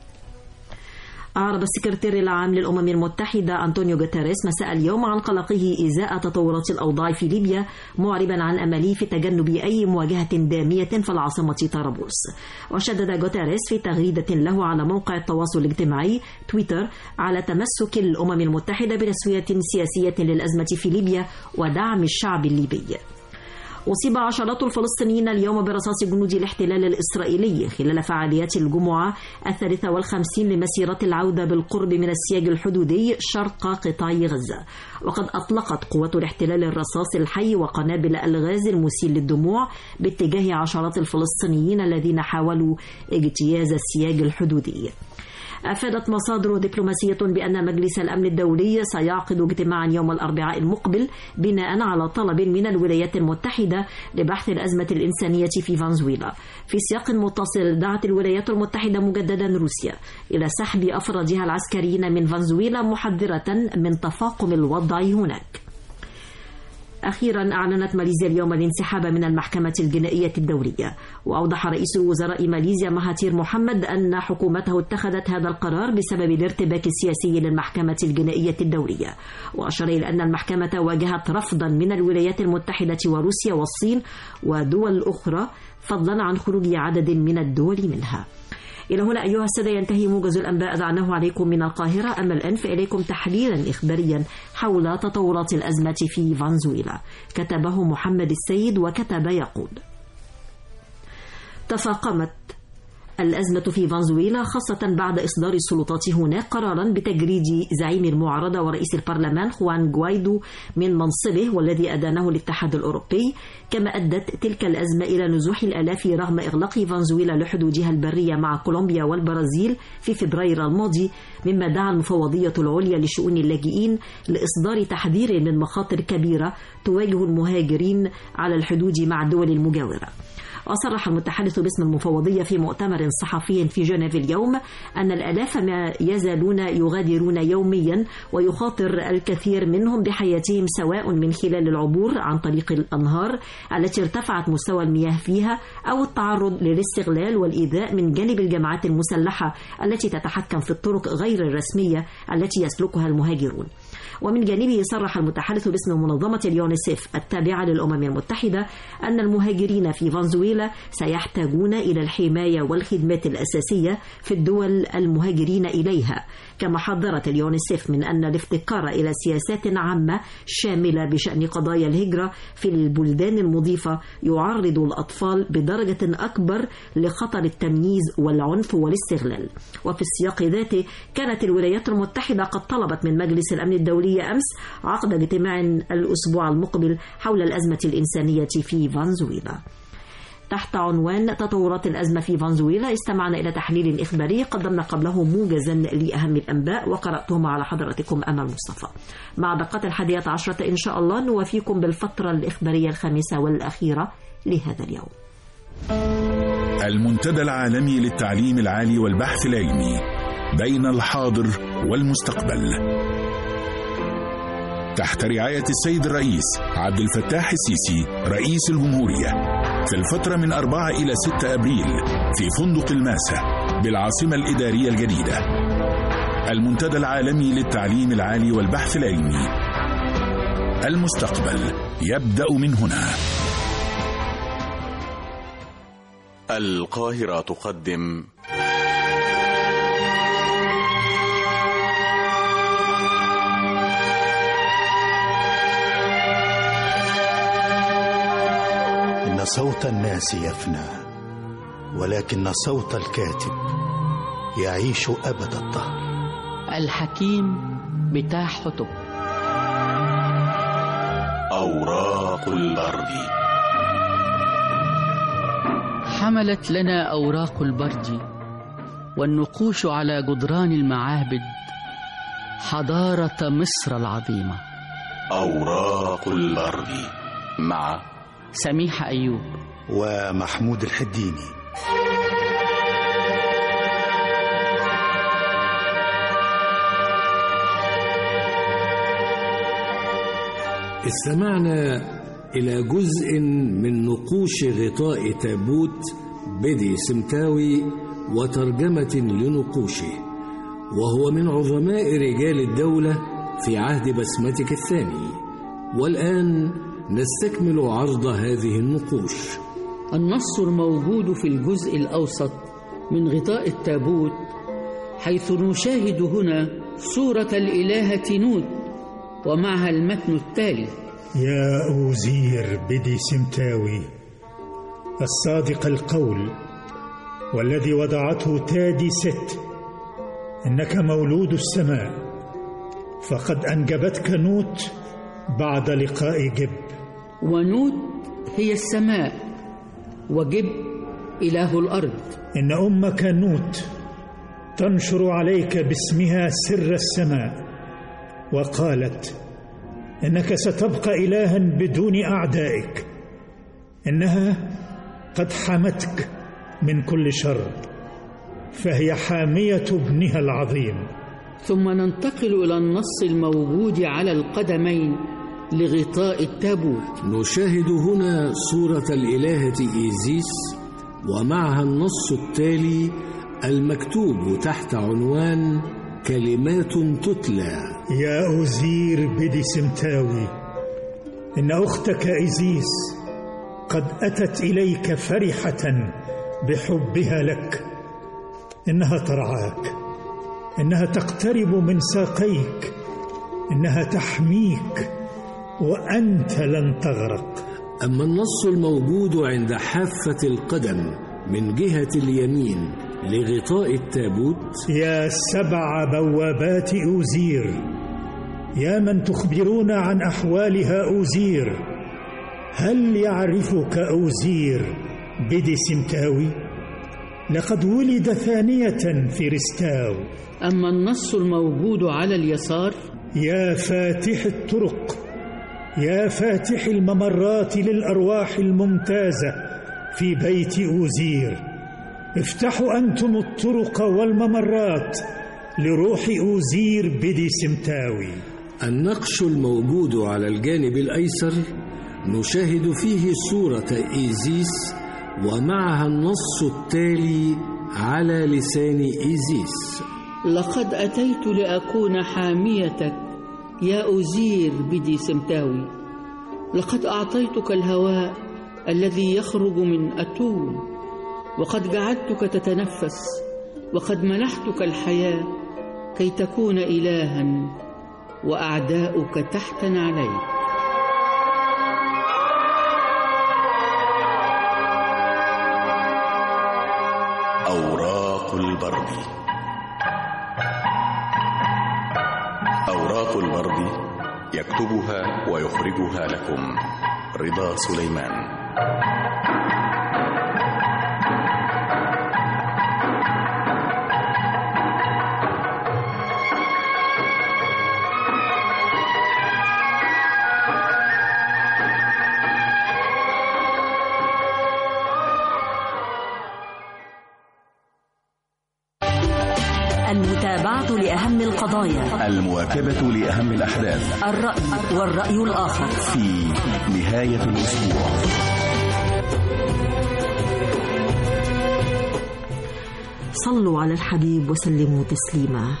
أعرب السكرتير العام للأمم المتحدة أنطونيو جوتيريس مساء اليوم عن قلقه إزاء تطورات الأوضاع في ليبيا معربا عن أمله في تجنب أي مواجهة دامية في العاصمة طرابلس وشدد جوتيريس في تغريدة له على موقع التواصل الاجتماعي تويتر على تمسك الأمم المتحدة بتسوية سياسية للأزمة في ليبيا ودعم الشعب الليبي أصيب عشرات الفلسطينيين اليوم برصاص جنود الاحتلال الإسرائيلي خلال فعاليات الجمعة الثالثة والخمسين لمسيرة العودة بالقرب من السياج الحدودي شرق قطاع غزة وقد أطلقت قوات الاحتلال الرصاص الحي وقنابل الغاز المسيل للدموع باتجاه عشرات الفلسطينيين الذين حاولوا اجتياز السياج الحدودي أفادت مصادر دبلوماسية بأن مجلس الأمن الدولي سيعقد اجتماعا يوم الأربعاء المقبل بناء على طلب من الولايات المتحدة لبحث الأزمة الإنسانية في فنزويلا في سياق متصل دعت الولايات المتحدة مجددا روسيا إلى سحب أفرادها العسكريين من فنزويلا محذرة من تفاقم الوضع هناك أخيرا أعلنت ماليزيا اليوم الانسحاب من المحكمة الجنائية الدولية وأوضح رئيس وزراء ماليزيا مهاتير محمد أن حكومته اتخذت هذا القرار بسبب الارتباك السياسي للمحكمة الجنائية الدولية وأشار إلى أن المحكمة واجهت رفضا من الولايات المتحدة وروسيا والصين ودول أخرى فضلا عن خروج عدد من الدول منها إلى هنا أيها السادة ينتهي موجز الأنباء دعناه عليكم من القاهرة أما الآن فإليكم تحليلا إخباريا حول تطورات الأزمة في فنزويلا كتبه محمد السيد وكتب يقول تفاقمت الأزمة في فنزويلا خاصة بعد إصدار السلطات هناك قرارا بتجريد زعيم المعارضة ورئيس البرلمان خوان جوايدو من منصبه والذي أدانه الاتحاد الأوروبي كما أدت تلك الأزمة إلى نزوح الآلاف رغم إغلاق فنزويلا لحدودها البرية مع كولومبيا والبرازيل في فبراير الماضي مما دعا المفوضية العليا لشؤون اللاجئين لإصدار تحذير من مخاطر كبيرة تواجه المهاجرين على الحدود مع الدول المجاورة وصرح المتحدث باسم المفوضية في مؤتمر صحفي في جنيف اليوم أن الآلاف ما يزالون يغادرون يوميا ويخاطر الكثير منهم بحياتهم سواء من خلال العبور عن طريق الأنهار التي ارتفعت مستوى المياه فيها أو التعرض للاستغلال والإيذاء من جانب الجماعات المسلحة التي تتحكم في الطرق غير الرسمية التي يسلكها المهاجرون ومن جانبه صرح المتحدث باسم منظمة اليونيسيف التابعة للأمم المتحدة أن المهاجرين في فنزويلا سيحتاجون إلى الحماية والخدمات الأساسية في الدول المهاجرين إليها كما حذرت اليونيسيف من أن الافتقار إلى سياسات عامة شاملة بشأن قضايا الهجرة في البلدان المضيفة يعرض الأطفال بدرجة أكبر لخطر التمييز والعنف والاستغلال وفي السياق ذاته كانت الولايات المتحدة قد طلبت من مجلس الأمن الدولي أمس عقد اجتماع الأسبوع المقبل حول الأزمة الإنسانية في فنزويلا تحت عنوان تطورات الأزمة في فنزويلا استمعنا إلى تحليل إخباري قدمنا قبله موجزا لأهم الأنباء وقرأته مع حضرتكم أمل مصطفى مع دقات الحادية عشرة إن شاء الله نوافيكم بالفترة الإخبارية الخامسة والأخيرة لهذا اليوم المنتدى العالمي للتعليم العالي والبحث العلمي بين الحاضر والمستقبل تحت رعاية السيد الرئيس عبد الفتاح السيسي رئيس الجمهورية في الفترة من 4 إلى 6 أبريل في فندق الماسة بالعاصمة الإدارية الجديدة المنتدى العالمي للتعليم العالي والبحث العلمي المستقبل يبدأ من هنا القاهرة تقدم إن صوت الناس يفنى ولكن صوت الكاتب يعيش أبد الدهر الحكيم بتاع حطب أوراق البرد حملت لنا أوراق البرد والنقوش على جدران المعابد حضارة مصر العظيمة أوراق البرد مع سميحة أيوب ومحمود الحديني استمعنا إلى جزء من نقوش غطاء تابوت بدي سمتاوي وترجمة لنقوشه وهو من عظماء رجال الدولة في عهد بسمتك الثاني والآن نستكمل عرض هذه النقوش النص الموجود في الجزء الأوسط من غطاء التابوت حيث نشاهد هنا صورة الإلهة نود ومعها المتن التالي يا أوزير بدي سمتاوي الصادق القول والذي وضعته تادي ست إنك مولود السماء فقد أنجبتك نوت بعد لقاء جب ونوت هي السماء وجب إله الأرض إن أمك نوت تنشر عليك باسمها سر السماء وقالت إنك ستبقى إلها بدون أعدائك إنها قد حمتك من كل شر فهي حامية ابنها العظيم ثم ننتقل إلى النص الموجود على القدمين لغطاء التابوت نشاهد هنا صورة الإلهة إيزيس ومعها النص التالي المكتوب تحت عنوان كلمات تتلى يا أوزير بدي سمتاوي إن أختك إيزيس قد أتت إليك فرحة بحبها لك إنها ترعاك إنها تقترب من ساقيك إنها تحميك وأنت لن تغرق أما النص الموجود عند حافة القدم من جهة اليمين لغطاء التابوت يا سبع بوابات أوزير يا من تخبرون عن أحوالها أوزير هل يعرفك أوزير بدي سمتاوي؟ لقد ولد ثانية في رستاو أما النص الموجود على اليسار يا فاتح الطرق يا فاتح الممرات للأرواح الممتازة في بيت أوزير افتحوا أنتم الطرق والممرات لروح أوزير بدي سمتاوي النقش الموجود على الجانب الأيسر نشاهد فيه صورة إيزيس ومعها النص التالي على لسان إيزيس لقد أتيت لأكون حاميتك يا أزير بدي سمتاوي لقد أعطيتك الهواء الذي يخرج من أتون وقد جعلتك تتنفس وقد منحتك الحياة كي تكون إلها وأعداؤك تحت عليك أوراق البرد أوراق البرد يكتبها ويخرجها لكم رضا سليمان المتابعة لأهم القضايا المواكبة لأهم الأحداث الرأي والرأي الآخر في نهاية الأسبوع صلوا على الحبيب وسلموا تسليما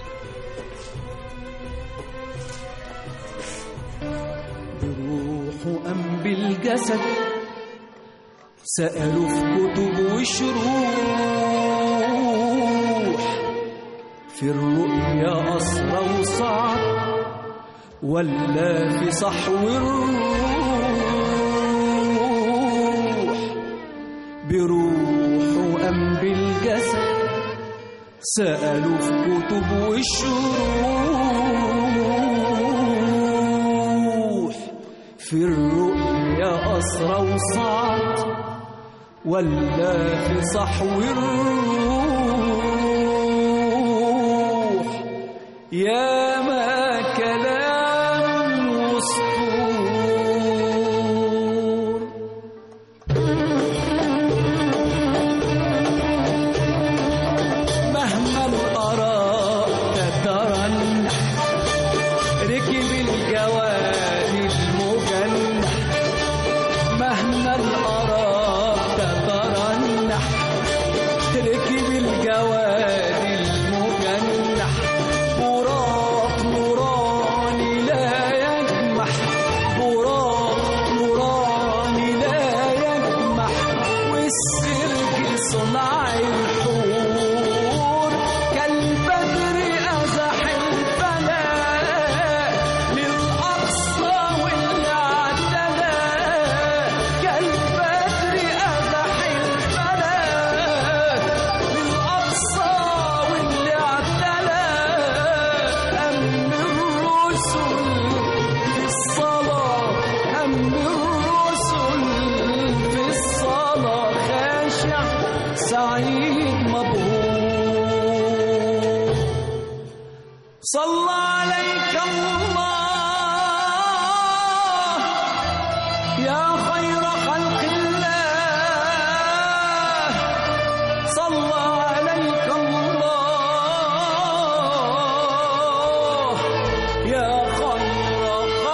بروح أم بالجسد سألوا في كتب وشروح في الرؤيا أسرى وصعب ولا في صحو الروح بروح أم بالجسد سألوا في كتب وشروح في الرؤيا أسرى وصعد ولا في صحو الروح يا ما كلام وسطور مهما الآراء تترنح ركب الجواد المجنح مهما الآراء تترنح ركب الجواد المجنح براق نوراني لا يجمح براق نوراني لا يجمح والسلك صنع الحور كالبدر أزح الفلاح للأقصى واللي صلى عليك الله يا خير خلق الله صلى عليك الله يا خير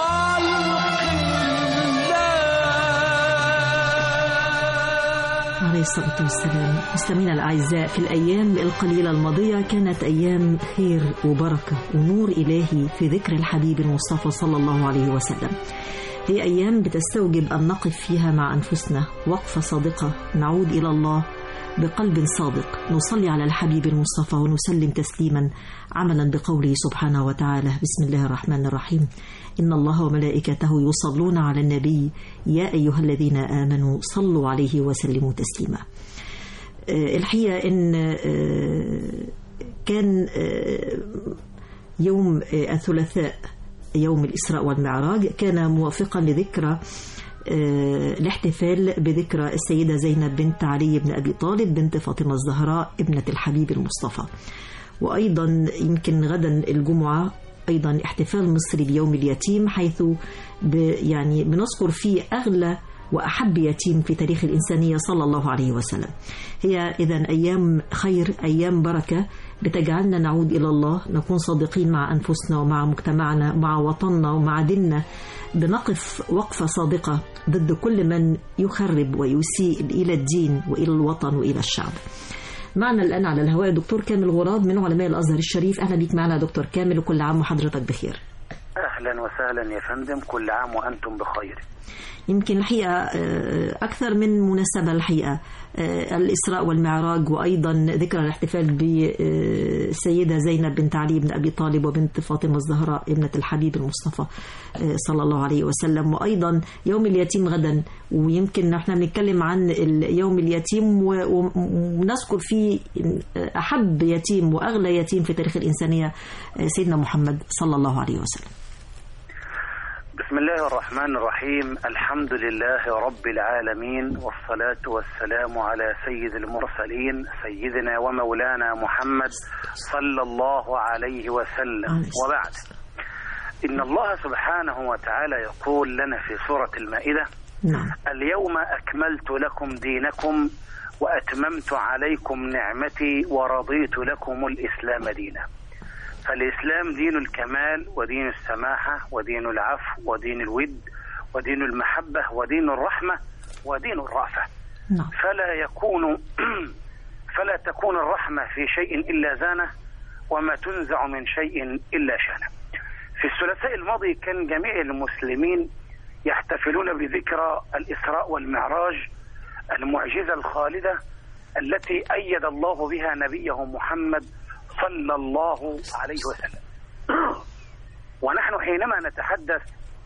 عليه الصلاة والسلام مستمعينا الأعزاء في الأيام القليلة الماضية كانت أيام خير وبركة ونور إلهي في ذكر الحبيب المصطفى صلى الله عليه وسلم هي أيام بتستوجب أن نقف فيها مع أنفسنا وقفة صادقة نعود إلى الله بقلب صادق نصلي على الحبيب المصطفى ونسلم تسليما عملا بقوله سبحانه وتعالى بسم الله الرحمن الرحيم إن الله وملائكته يصلون على النبي يا أيها الذين آمنوا صلوا عليه وسلموا تسليما آه، الحقيقة إن آه، كان آه، يوم آه، الثلاثاء يوم الإسراء والمعراج كان موافقا لذكرى آه، الاحتفال بذكرى السيدة زينب بنت علي بن أبي طالب بنت فاطمة الزهراء ابنة الحبيب المصطفى وأيضا يمكن غدا الجمعة أيضا احتفال مصري بيوم اليتيم حيث ب يعني بنذكر فيه أغلى وأحب يتيم في تاريخ الإنسانية صلى الله عليه وسلم هي إذا أيام خير أيام بركة بتجعلنا نعود إلى الله نكون صادقين مع أنفسنا ومع مجتمعنا ومع وطننا ومع ديننا بنقف وقفة صادقة ضد كل من يخرب ويسيء إلى الدين وإلى الوطن وإلى الشعب معنا الآن على الهواء دكتور كامل غراب من علماء الأزهر الشريف أهلا بك معنا دكتور كامل وكل عام وحضرتك بخير اهلا وسهلا يا فندم كل عام وانتم بخير يمكن الحقيقة آه، أكثر من مناسبة الحقيقة آه، الإسراء والمعراج وأيضا ذكرى الاحتفال بالسيدة زينب بنت علي بن أبي طالب وبنت فاطمة الزهراء ابنة الحبيب المصطفى آه، صلى الله عليه وسلم وأيضا يوم اليتيم غدا ويمكن احنا بنتكلم عن ال- يوم اليتيم و- و- ونذكر فيه أحب يتيم وأغلى يتيم في تاريخ الإنسانية آه، سيدنا محمد صلى الله عليه وسلم بسم الله الرحمن الرحيم الحمد لله رب العالمين والصلاة والسلام على سيد المرسلين سيدنا ومولانا محمد صلى الله عليه وسلم وبعد إن الله سبحانه وتعالى يقول لنا في سورة المائدة نعم اليوم أكملت لكم دينكم وأتممت عليكم نعمتي ورضيت لكم الإسلام دينا فالإسلام دين الكمال ودين السماحة ودين العفو ودين الود ودين المحبة ودين الرحمة ودين الرأفة نعم. فلا يكون فلا تكون الرحمة في شيء إلا زانه وما تنزع من شيء إلا شانه في الثلاثاء الماضي كان جميع المسلمين يحتفلون بذكرى الإسراء والمعراج المعجزة الخالدة التي أيد الله بها نبيه محمد صلى الله عليه وسلم ونحن حينما نتحدث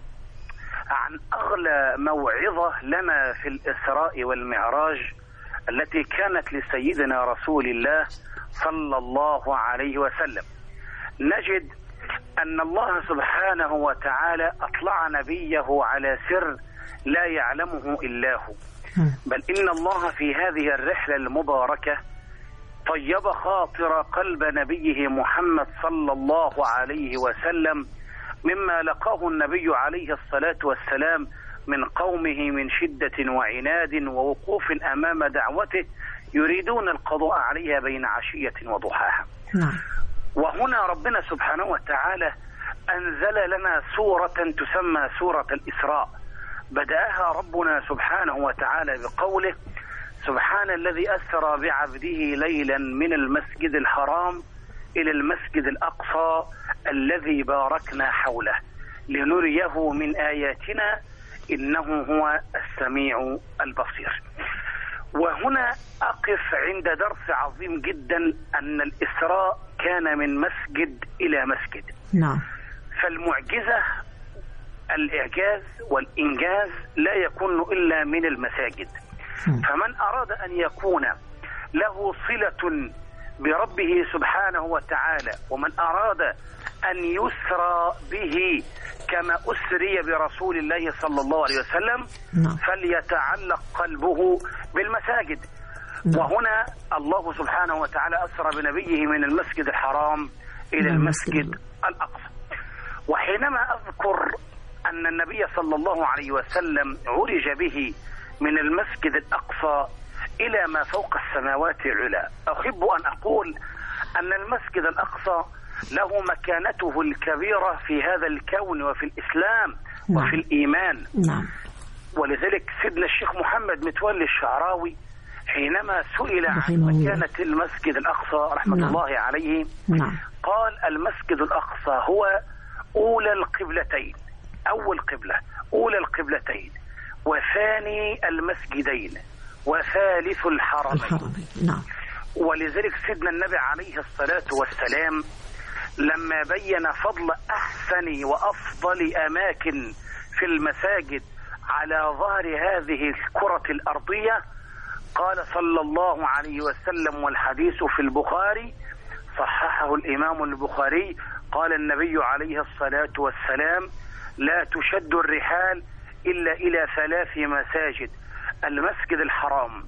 عن أغلى موعظة لنا في الإسراء والمعراج التي كانت لسيدنا رسول الله صلى الله عليه وسلم نجد أن الله سبحانه وتعالى أطلع نبيه على سر لا يعلمه إلا هو بل إن الله في هذه الرحلة المباركة طيب خاطر قلب نبيه محمد صلى الله عليه وسلم مما لقاه النبي عليه الصلاة والسلام من قومه من شدة وعناد ووقوف أمام دعوته يريدون القضاء عليها بين عشية وضحاها نعم وهنا ربنا سبحانه وتعالى أنزل لنا سورة تسمى سورة الإسراء بدأها ربنا سبحانه وتعالى بقوله سبحان الذي أسرى بعبده ليلا من المسجد الحرام إلى المسجد الأقصى الذي باركنا حوله لنريه من آياتنا إنه هو السميع البصير وهنا أقف عند درس عظيم جدا أن الإسراء كان من مسجد إلى مسجد نعم فالمعجزة الإعجاز والإنجاز لا يكون إلا من المساجد فمن أراد أن يكون له صلة بربه سبحانه وتعالى ومن أراد أن يسرى به كما أسري برسول الله صلى الله عليه وسلم نعم. فليتعلق قلبه بالمساجد وهنا الله سبحانه وتعالى أسرى بنبيه من المسجد الحرام إلى نعم، المسجد الأقصى وحينما أذكر أن النبي صلى الله عليه وسلم عرج به من المسجد الأقصى إلى ما فوق السماوات العلى أحب أن أقول أن المسجد الأقصى له مكانته الكبيرة في هذا الكون وفي الإسلام نعم. وفي الإيمان نعم ولذلك سيدنا الشيخ محمد متولي الشعراوي حينما سئل عن رحمه الله. مكانة المسجد الأقصى رحمة نعم. الله عليه نعم قال المسجد الأقصى هو أولى القبلتين أول قبلة أولى القبلتين وثاني المسجدين وثالث الحرمين الحرمين نعم ولذلك سيدنا النبي عليه الصلاة والسلام لما بين فضل أحسن وأفضل أماكن في المساجد على ظهر هذه الكرة الأرضية قال صلى الله عليه وسلم والحديث في البخاري صححه الإمام البخاري قال النبي عليه الصلاة والسلام لا تشد الرحال إلا إلى ثلاث مساجد المسجد الحرام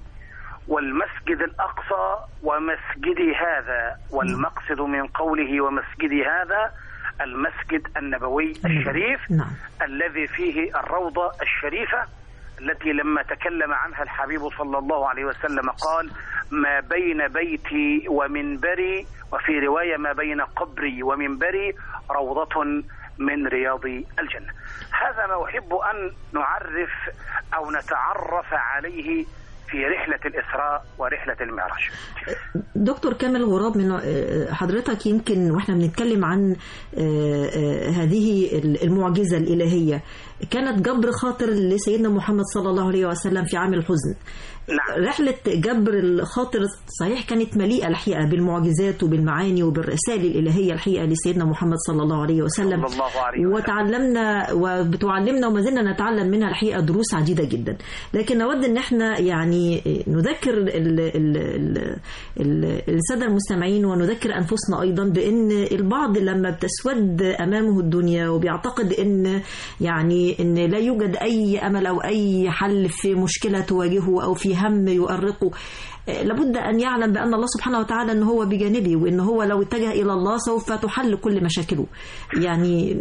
والمسجد الأقصى ومسجدي هذا والمقصد من قوله ومسجدي هذا المسجد النبوي الشريف نعم الذي فيه الروضة الشريفة التي لما تكلم عنها الحبيب صلى الله عليه وسلم قال ما بين بيتي ومنبري وفي رواية ما بين قبري ومنبري روضة من رياض الجنة هذا ما أحب أن نعرف أو نتعرف عليه في رحلة الإسراء ورحلة المعراج دكتور كامل غراب من آه، حضرتك يمكن واحنا بنتكلم عن آه، آه، هذه المعجزة الإلهية كانت جبر خاطر لسيدنا محمد صلى الله عليه وسلم في عام الحزن نعم. رحلة جبر الخاطر صحيح كانت مليئة الحقيقة بالمعجزات وبالمعاني وبالرسائل الإلهية الحقيقة لسيدنا محمد صلى الله عليه وسلم صلى الله عليه وسلم. وتعلمنا وبتعلمنا وما زلنا نتعلم منها الحقيقة دروس عديدة جدا لكن نود ان احنا يعني نذكر ال ال ال ال السادة المستمعين ونذكر أنفسنا أيضا بأن البعض لما بتسود أمامه الدنيا وبيعتقد أن يعني أن لا يوجد أي أمل أو أي حل في مشكلة تواجهه أو في هم يؤرقه لابد أن يعلم بأن الله سبحانه وتعالى أنه هو بجانبه وأن هو لو اتجه إلى الله سوف تحل كل مشاكله يعني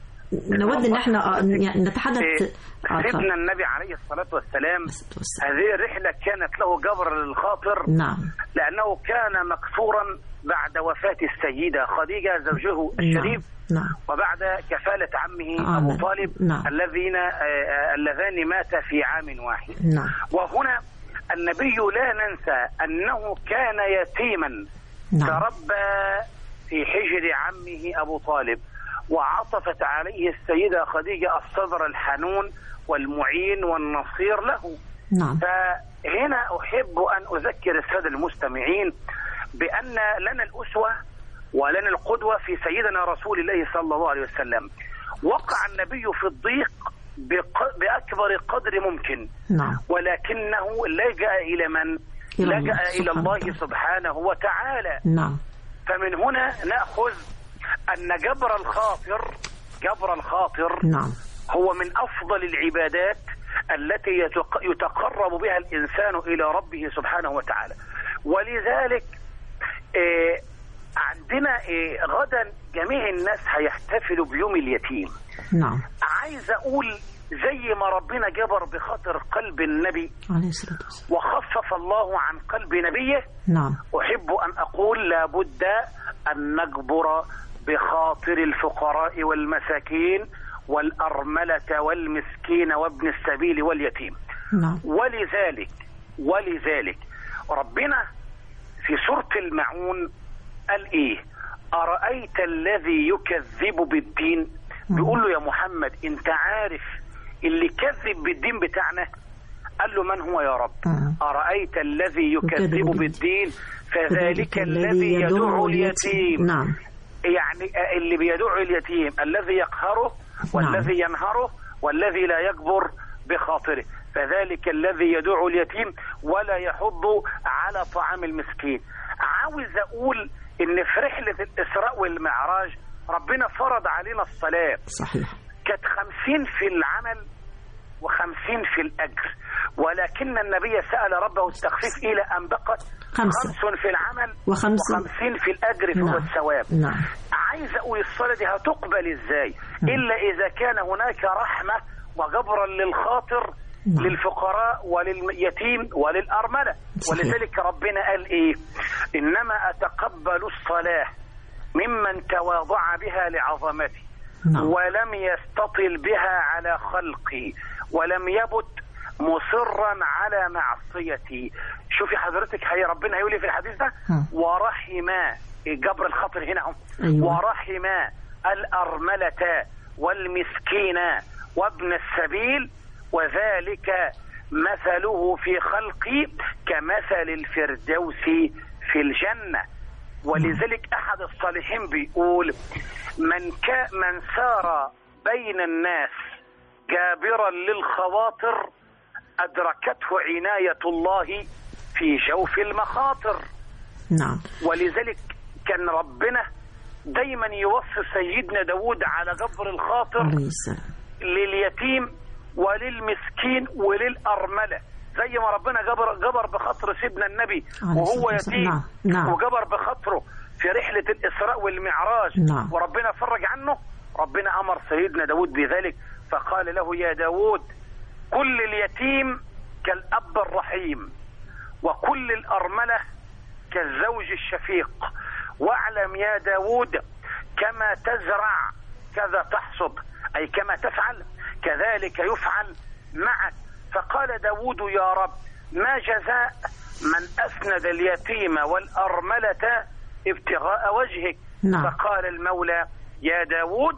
نود ان احنا يعني نتحدث آه، سيدنا النبي عليه الصلاة والسلام هذه الرحلة كانت له جبر للخاطر نعم لأنه كان مكسورا بعد وفاة السيدة خديجة زوجه الشريف نعم وبعد كفالة عمه آه، أبو نعم. طالب نعم. الذين آه، آه، اللذان ماتا في عام واحد نعم وهنا النبي لا ننسى أنه كان يتيما نعم. تربى في حجر عمه أبو طالب وعطفت عليه السيدة خديجة الصدر الحنون والمعين والنصير له نعم فهنا أحب أن أذكر السادة المستمعين بأن لنا الأسوة ولنا القدوة في سيدنا رسول الله صلى الله عليه وسلم وقع النبي في الضيق بق- بأكبر قدر ممكن نعم ولكنه لجأ إلى من؟ إلى الله لجأ إلى سبحانه الله وتعالى. سبحانه وتعالى نعم فمن هنا نأخذ أن جبر الخاطر جبر الخاطر نعم هو من أفضل العبادات التي يتق- يتقرب بها الإنسان إلى ربه سبحانه وتعالى ولذلك آه، عندنا آه، غدا جميع الناس هيحتفلوا بيوم اليتيم نعم عايز أقول زي ما ربنا جبر بخاطر قلب النبي عليه الصلاة والسلام وخفف الله عن قلب نبيه نعم أحب أن أقول لابد أن نجبر بخاطر الفقراء والمساكين والأرملة والمسكين وابن السبيل واليتيم نعم ولذلك ولذلك ربنا في سورة المعون قال إيه أرأيت الذي يكذب بالدين بيقول له يا محمد أنت عارف اللي كذب بالدين بتاعنا قال له من هو يا رب أرأيت الذي يكذب يكذب بالدين فذلك الذي يدعو اليتيم نعم يعني اللي بيدعو اليتيم الذي يقهره والذي ينهره والذي لا يجبر بخاطره فذلك الذي يدعو اليتيم ولا يحض على طعام المسكين عاوز اقول ان في رحلة الاسراء والمعراج ربنا فرض علينا الصلاة صحيح كانت خمسين في العمل وخمسين في الأجر ولكن النبي سأل ربه التخفيف إلى أن بقت خمسة. خمس في العمل وخمس- وخمسين في الأجر فهو نعم. الثواب نعم عايز اقول الصلاه دي هتقبل ازاي الا اذا كان هناك رحمه وجبرا للخاطر للفقراء ولليتيم وللارمله صحيح. ولذلك ربنا قال ايه انما اتقبل الصلاه ممن تواضع بها لعظمتي ولم يستطل بها على خلقي ولم يبت مصرا على معصيتي شوفي حضرتك هي ربنا هيقول لي في الحديث ده ورحم جبر الخاطر هنا اهو أيوة. ورحم الأرملة والمسكين وابن السبيل وذلك مثله في خلقي كمثل الفردوس في الجنة ولذلك أحد الصالحين بيقول من كا من سار بين الناس جابرا للخواطر أدركته عناية الله في جوف المخاطر نعم ولذلك كان ربنا دايما يوصي سيدنا داود على جبر الخاطر عليه السلام لليتيم وللمسكين وللأرملة زي ما ربنا جبر جبر بخاطر سيدنا النبي عليه وهو الصلاة والسلام. يتيم نعم، نعم. وجبر بخاطره في رحلة الإسراء والمعراج نعم. وربنا فرج عنه ربنا أمر سيدنا داود بذلك فقال له يا داود كل اليتيم كالأب الرحيم وكل الأرملة كالزوج الشفيق واعلم يا داود كما تزرع كذا تحصد أي كما تفعل كذلك يفعل معك فقال داود يا رب ما جزاء من أسند اليتيم والأرملة ابتغاء وجهك نعم. فقال المولى يا داود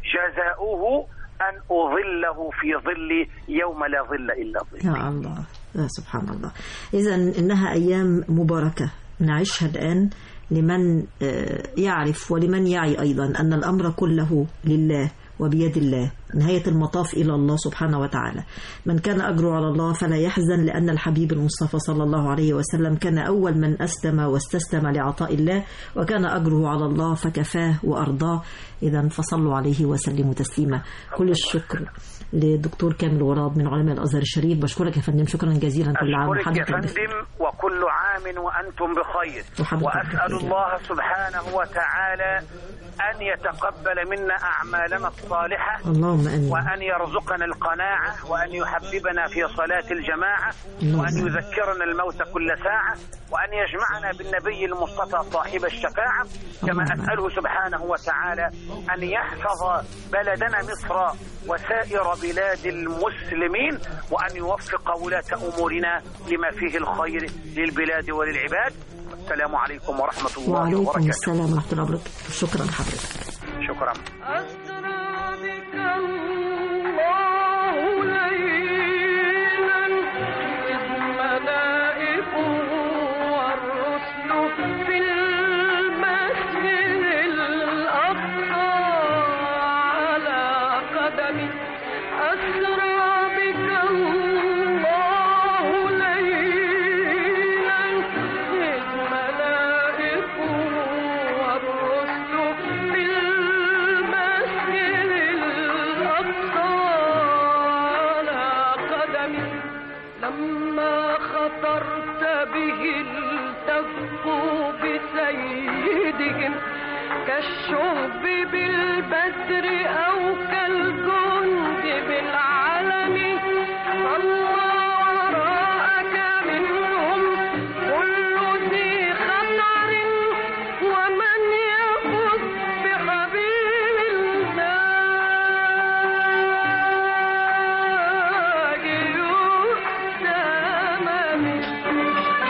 جزاؤه أن أظله في ظلي يوم لا ظل إلا ظل يا الله يا سبحان الله إذا إنها أيام مباركة نعيشها الآن لمن آه، يعرف ولمن يعي أيضا أن الأمر كله لله وبيد الله نهاية المطاف إلى الله سبحانه وتعالى من كان أجره على الله فلا يحزن لأن الحبيب المصطفى صلى الله عليه وسلم كان أول من أسلم واستسلم لعطاء الله وكان أجره على الله فكفاه وأرضاه إذا فصلوا عليه وسلموا تسليما كل الشكر للدكتور كامل غراب من علماء الأزهر الشريف بشكرك يا فندم شكرا جزيلا كل عام أشكرك يا وحضرتك بخير. فندم وكل عام وأنتم بخير وحضرتك وأسأل بخير. الله سبحانه وتعالى أن يتقبل منا أعمالنا الصالحة اللهم آمين وأن يرزقنا القناعة وأن يحببنا في صلاة الجماعة اللهم وأن آمين. يذكرنا الموت كل ساعة وأن يجمعنا بالنبي المصطفى صاحب الشفاعة كما اللهم آمين. أسأله سبحانه وتعالى أن يحفظ بلدنا مصر وسائر بلاد المسلمين وأن يوفق ولاة أمورنا لما فيه الخير للبلاد وللعباد السلام عليكم ورحمة الله وعليكم وبركاته السلام ورحمة الله وبركاته شكرا لحضرتك شكرا بك الله ليلا إذ ملائك والرسل في المسجد الأقصى على قدم أسرى بك الله ليلا إذ ملائك والرسل في المسجد الأقصى على قدم لما خطرت به التفوا بسيدهم كالشهب بالبدر أو كالجند بالعلم صلى وراءك منهم كل ذي خطر ومن يفز بحبيب الله يؤتمن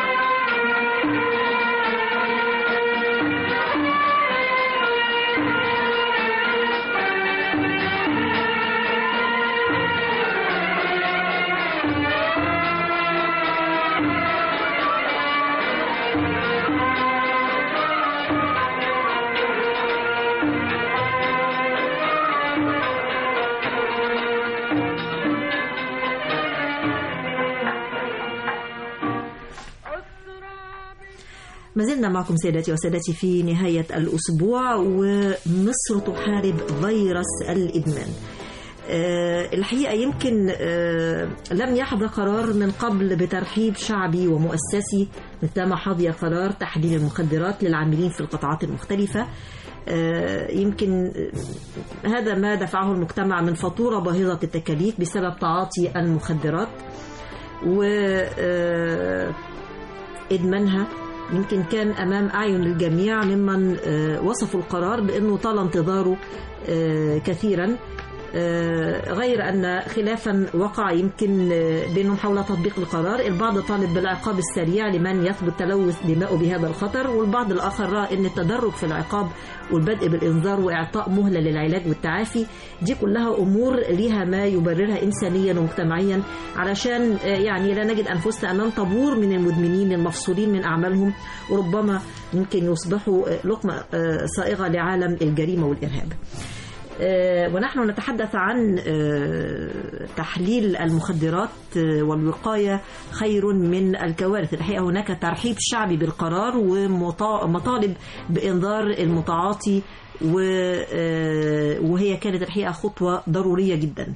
ما زلنا معكم سيداتي وسادتي في نهاية الأسبوع ومصر تحارب فيروس الإدمان آه، الحقيقة يمكن آه، لم يحظى قرار من قبل بترحيب شعبي ومؤسسي مثلما حظي قرار تحديد المخدرات للعاملين في القطاعات المختلفة آه، يمكن آه، هذا ما دفعه المجتمع من فاتورة باهظة التكاليف بسبب تعاطي المخدرات و آه، إدمانها يمكن كان أمام أعين الجميع ممن آه، وصفوا القرار بأنه طال انتظاره آه، كثيرا آه، غير أن خلافا وقع يمكن آه، بينهم حول تطبيق القرار البعض طالب بالعقاب السريع لمن يثبت تلوث دماؤه بهذا الخطر والبعض الآخر رأى أن التدرج في العقاب والبدء بالإنذار وإعطاء مهلة للعلاج والتعافي دي كلها أمور لها ما يبررها إنسانيا ومجتمعيا علشان آه، يعني لا نجد أنفسنا أمام طابور من المدمنين المفصولين من أعمالهم وربما يمكن يصبحوا آه، لقمة آه، صائغة لعالم الجريمة والإرهاب آه، ونحن نتحدث عن آه، تحليل المخدرات آه، والوقاية خير من الكوارث الحقيقة هناك ترحيب شعبي بالقرار ومطالب بإنذار المتعاطي و- آه، وهي كانت الحقيقة خطوة ضرورية جدا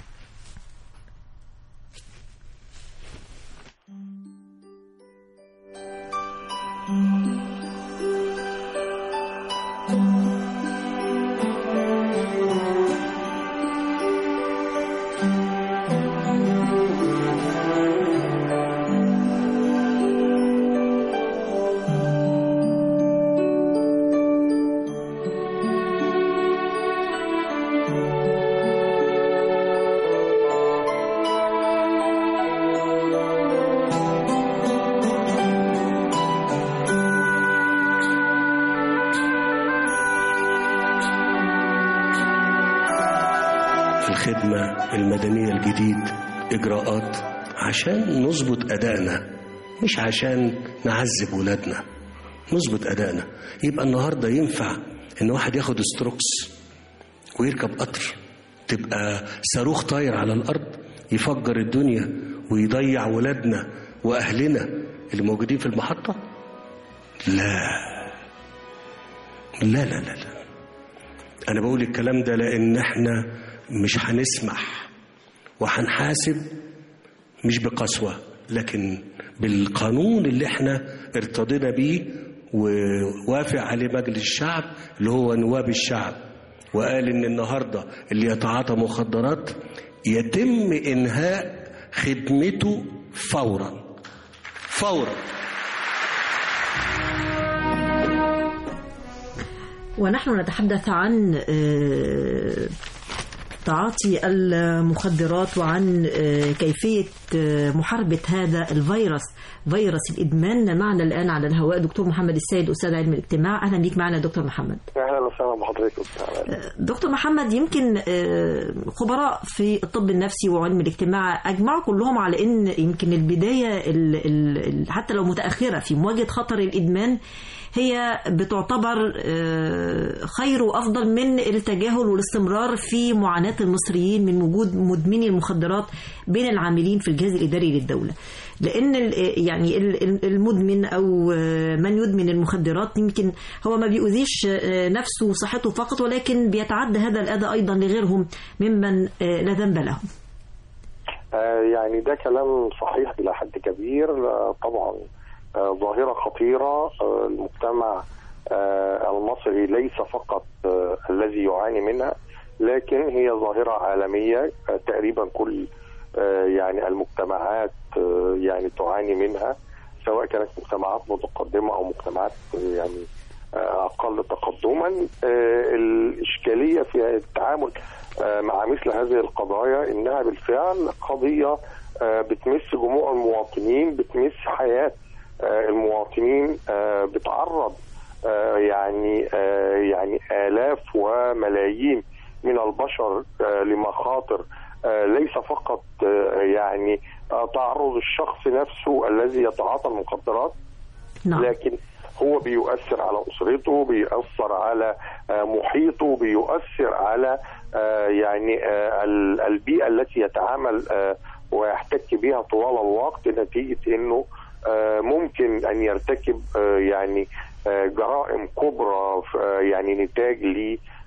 الخدمة المدنية الجديد إجراءات عشان نظبط أدائنا مش عشان نعذب ولادنا نظبط أدائنا يبقى النهاردة ينفع إن واحد ياخد ستروكس ويركب قطر تبقى صاروخ طاير على الأرض يفجر الدنيا ويضيع ولادنا وأهلنا اللي موجودين في المحطة لا لا لا لا, لا. أنا بقول الكلام ده لأن إحنا مش هنسمح وهنحاسب مش بقسوة لكن بالقانون اللي احنا ارتضينا بيه ووافق عليه مجلس الشعب اللي هو نواب الشعب وقال ان النهارده اللي يتعاطى مخدرات يتم انهاء خدمته فورا فورا ونحن نتحدث عن آه، تعاطي المخدرات وعن آه، كيفية آه، محاربة هذا الفيروس فيروس الإدمان معنا الآن على الهواء دكتور محمد السيد أستاذ علم الاجتماع أهلا بيك معنا دكتور محمد اهلا وسهلا بحضرتك استاذ دكتور محمد يمكن آه، خبراء في الطب النفسي وعلم الاجتماع اجمعوا كلهم على ان يمكن البدايه ال ال حتى لو متاخره في مواجهه خطر الادمان هي بتعتبر آه، خير وافضل من التجاهل والاستمرار في معاناه المصريين من وجود مدمني المخدرات بين العاملين في الجهاز الاداري للدوله لان ال- يعني ال- ال- المدمن او آه، من يدمن المخدرات يمكن هو ما بيؤذيش آه، نفسه وصحته فقط ولكن بيتعدى هذا الاذى ايضا لغيرهم ممن آه، لا ذنب لهم آه، يعني ده كلام صحيح إلى حد كبير آه، طبعا آه، ظاهرة خطيرة آه، المجتمع آه، المصري ليس فقط آه، الذي يعاني منها لكن هي ظاهرة عالمية آه، تقريبا كل آه، يعني المجتمعات آه، يعني تعاني منها سواء كانت مجتمعات متقدمة أو مجتمعات آه، يعني آه، أقل تقدما آه، الإشكالية في التعامل آه، مع مثل هذه القضايا إنها بالفعل قضية آه، بتمس جموع المواطنين بتمس حياة آه، المواطنين آه، بتعرض آه، يعني آه، يعني آلاف وملايين من البشر آه، لمخاطر آه، ليس فقط آه، يعني آه، تعرض الشخص نفسه الذي يتعاطى المخدرات نعم. لكن هو بيؤثر على اسرته بيؤثر على آه، محيطه بيؤثر على آه، يعني آه، ال- البيئه التي يتعامل آه، ويحتك بها طوال الوقت نتيجه انه آه، ممكن ان يرتكب آه، يعني آه، جرائم كبرى ف- آه، يعني نتاج ل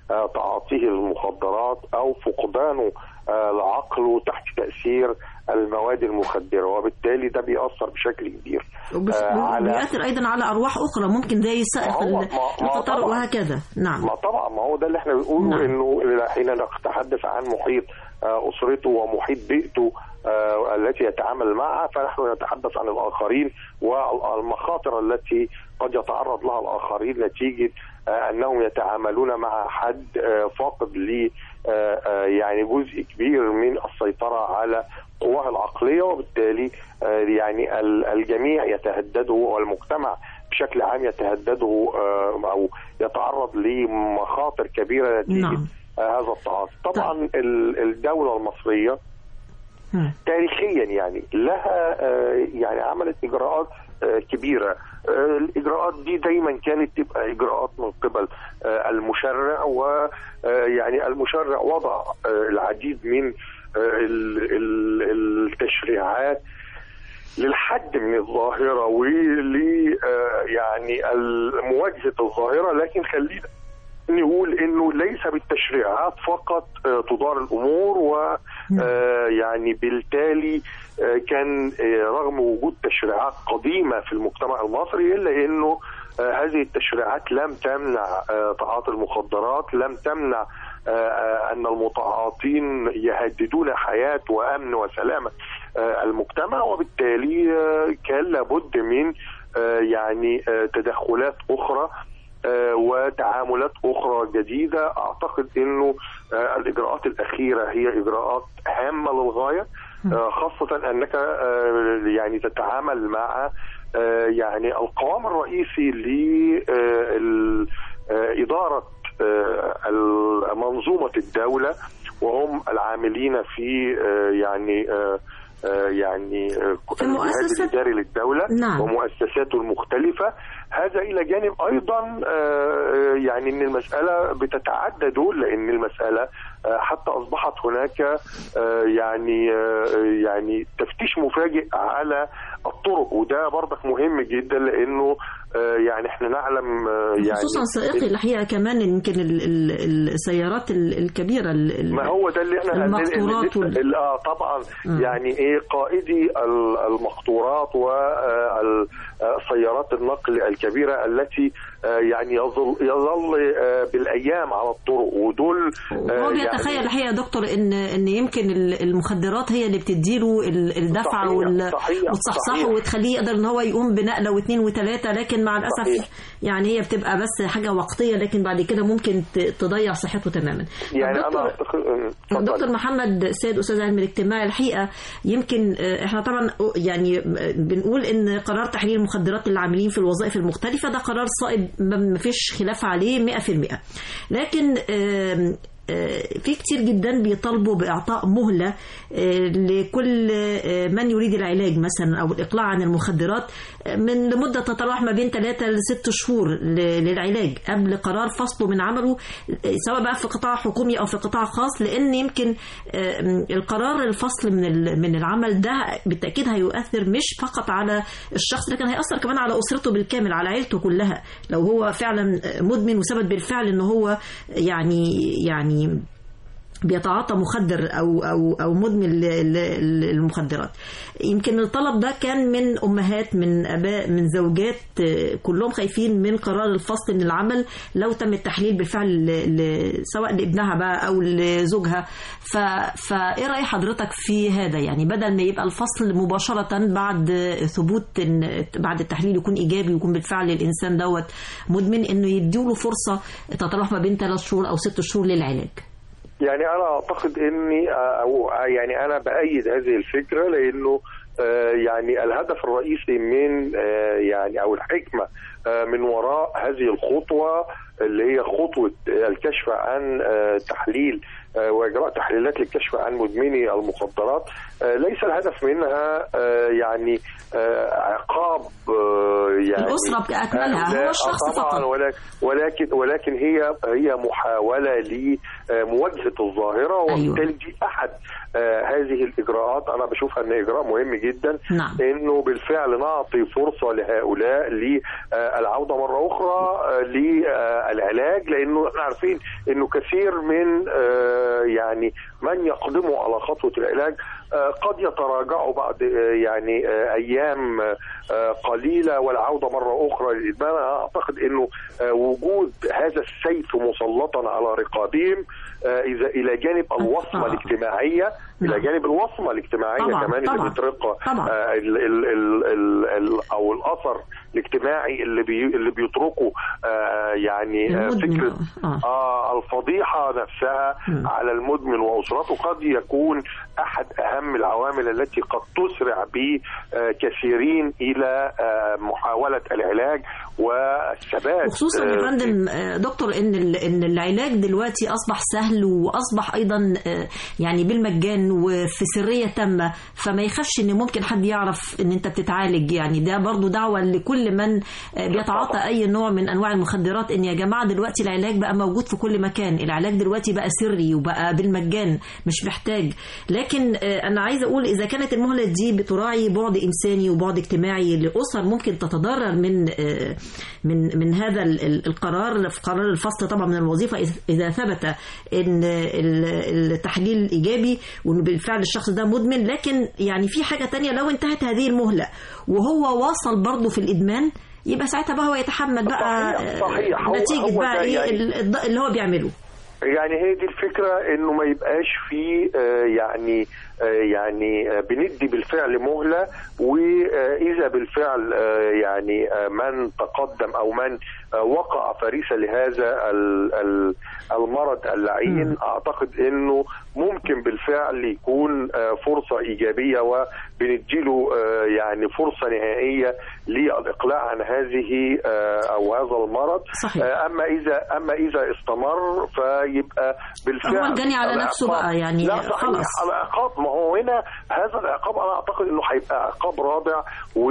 آه، تعاطيه المخدرات او فقدانه آه، لعقله تحت تاثير المواد المخدره وبالتالي ده بيأثر بشكل كبير وبس- آه، على بيأثر أيضا على أرواح أخرى ممكن ده يسائق ما هو- ال- ما- ما التطرق طبعاً. وهكذا نعم ما طبعا ما هو ده اللي احنا بنقوله نعم. انه حين نتحدث عن محيط آه، اسرته ومحيط بيئته آه، التي يتعامل معها فنحن نتحدث عن الاخرين والمخاطر التي قد يتعرض لها الاخرين نتيجه آه، انهم يتعاملون مع حد آه، فاقد ل آه، آه، يعني جزء كبير من السيطره على قواه العقليه وبالتالي آه، يعني ال- الجميع يتهدده والمجتمع بشكل عام يتهدده آه، او يتعرض لمخاطر كبيره نتيجه نعم. آه، هذا التعاطي طبعا ال- الدوله المصريه تاريخيا يعني لها آه، يعني عملت اجراءات آه، كبيره آه، الاجراءات دي دايما كانت تبقى اجراءات من قبل آه، المشرع ويعني المشرع وضع آه، العديد من آه، ال- ال- التشريعات للحد من الظاهرة ول آه، يعني ال- مواجهة الظاهرة لكن خلينا نقول انه ليس بالتشريعات فقط آه، تدار الامور ويعني بالتالي آه، كان آه، رغم وجود تشريعات قديمه في المجتمع المصري الا انه آه، هذه التشريعات لم تمنع آه، تعاطي المخدرات لم تمنع آه، آه، ان المتعاطين يهددون حياه وامن وسلامه آه، المجتمع وبالتالي آه، كان لابد من آه، يعني آه، تدخلات اخرى آه، وتعاملات اخرى جديده اعتقد انه آه، الاجراءات الاخيره هي اجراءات هامه للغايه آه، خاصه انك آه، يعني تتعامل مع آه، يعني القوام الرئيسي لإدارة منظومة الدولة وهم العاملين في آه، يعني آه، آه، يعني آه، في الجهاز مؤسسة- الإداري للدولة نعم. ومؤسساته المختلفة هذا إلى جانب أيضا آه، يعني أن المسألة بتتعدى دول لأن المسألة آه، حتى أصبحت هناك آه، يعني آه، يعني تفتيش مفاجئ على الطرق وده برضك مهم جدا لأنه آه، يعني احنا نعلم آه، يعني خصوصا سائقي الحقيقة كمان يمكن ال- ال- السيارات ال- الكبيرة ال- ال- ما هو ده اللي احنا المقطورات اللي- اللي- اه طبعا يعني ايه قائدي ال- المقطورات وسيارات النقل الكبيره التي آه، يعني يظل يظل آه، بالايام على الطرق ودول آه، هو بيتخيل يعني الحقيقه يا دكتور ان ان يمكن ال- المخدرات هي اللي بتديله ال- الدفعه صحيح، وال- صحيح، وتصحصحه صحيح. وتخليه يقدر ان هو يقوم بنقله واثنين وثلاثه لكن مع الاسف صحيح. يعني هي بتبقى بس حاجه وقتيه لكن بعد كده ممكن ت- تضيع صحته تماما يعني دكتور- انا أعتقد- أم، اتفضل. دكتور محمد سيد استاذ علم الاجتماع الحقيقه يمكن آه، احنا طبعا يعني آه، بنقول ان قرار تحليل المخدرات للعاملين في الوظائف المختلفه ده قرار صائب ما فيش خلاف عليه 100% لكن آم، آه، في كتير جدا بيطالبوا باعطاء مهله آه، لكل آه، من يريد العلاج مثلا او الاقلاع عن المخدرات آه، من لمده تتراوح ما بين 3 ل 6 شهور ل- للعلاج قبل قرار فصله من عمله آه، سواء بقى في قطاع حكومي او في قطاع خاص لان يمكن آه، القرار الفصل من ال- من العمل ده بالتاكيد هيؤثر مش فقط على الشخص لكن هيأثر كمان على اسرته بالكامل على عيلته كلها لو هو فعلا مدمن وثبت بالفعل ان هو يعني يعني بيتعاطى مخدر او او او مدمن ل- ل- للمخدرات يمكن الطلب ده كان من امهات من اباء من زوجات آه، كلهم خايفين من قرار الفصل من العمل لو تم التحليل بالفعل ل- ل- سواء لابنها بقى او لزوجها ف فايه راي حضرتك في هذا يعني بدل ما يبقى الفصل مباشره بعد ثبوت ان بعد التحليل يكون ايجابي ويكون بالفعل الانسان دوت مدمن انه يديله فرصه تتراوح ما بين ثلاث شهور او ست شهور للعلاج يعني انا اعتقد اني او يعني انا بايد هذه الفكره لانه آه، يعني الهدف الرئيسي من آه، يعني او الحكمه آه، من وراء هذه الخطوه اللي هي خطوه الكشف عن آه، تحليل آه، واجراء تحليلات للكشف عن مدمني المخدرات آه، ليس الهدف منها آه، يعني آه، عقاب آه، يعني الأسرة بأكملها لا، هو الشخص آه طبعا فقط ولكن ولكن ولكن هي هي محاوله لمواجهه الظاهره وبالتالي دي احد آه، هذه الاجراءات انا بشوفها ان اجراء مهم جدا نعم. انه بالفعل نعطي فرصه لهؤلاء للعوده مره اخرى آه، للعلاج لانه احنا عارفين انه كثير من آه، يعني من يقدموا على خطوه العلاج آه، قد يتراجعوا بعد آه، يعني آه، ايام آه، قليله والعوده مره اخرى للادمان أنا اعتقد انه آه، وجود هذا السيف مسلطا على رقابهم آه، اذا الى جانب الوصمه الاجتماعيه الى جانب الوصمه الاجتماعيه طبعاً، كمان طبعاً، اللي بترقى طبعاً. آه، ال ال ال ال ال او الاثر الاجتماعي اللي بي اللي بيتركه آه، يعني آه، المدمن. فكره آه. آه الفضيحه نفسها على المدمن واسرته قد يكون احد اهم العوامل التي قد تسرع بكثيرين الى آه، محاوله العلاج والثبات وخصوصا يا آه، فندم آه، دكتور ان ال- ان العلاج دلوقتي اصبح سهل واصبح ايضا آه، يعني بالمجان وفي سريه تامه فما يخافش ان ممكن حد يعرف ان انت بتتعالج يعني ده برضو دعوه لكل من آه، بيتعاطى اي نوع من انواع المخدرات ان يا جماعه دلوقتي العلاج بقى موجود في كل مكان العلاج دلوقتي بقى سري وبقى بالمجان مش محتاج لكن آه، انا عايزه اقول اذا كانت المهله دي بتراعي بعد انساني وبعد اجتماعي لاسر ممكن تتضرر من آه، من من هذا ال- ال- القرار في قرار الفصل طبعا من الوظيفه إذ- اذا ثبت ان ال- التحليل ايجابي وان بالفعل الشخص ده مدمن لكن يعني في حاجه تانية لو انتهت هذه المهله وهو واصل برضه في الادمان يبقى ساعتها بقى هو يتحمل بقى صحيح، آه، صحيح. هو- نتيجه هو بقى ده ايه يعني- ال- الض- اللي هو بيعمله يعني هي دي الفكرة انه ما يبقاش في آه، يعني آه، يعني آه، بندي بالفعل مهلة واذا بالفعل آه، يعني آه، من تقدم او من آه، وقع فريسة لهذا ال- ال- المرض اللعين اعتقد انه ممكن بالفعل يكون آه، فرصة ايجابية وبنديله آه، يعني فرصة نهائية للاقلاع عن هذه آه، او هذا المرض صحيح. آه، اما اذا اما اذا استمر فيبقى بالفعل هو الجني على نفسه العقاب- بقى يعني لا صحيح خلاص. العقاب ما هو هنا هذا العقاب انا اعتقد انه هيبقى عقاب رادع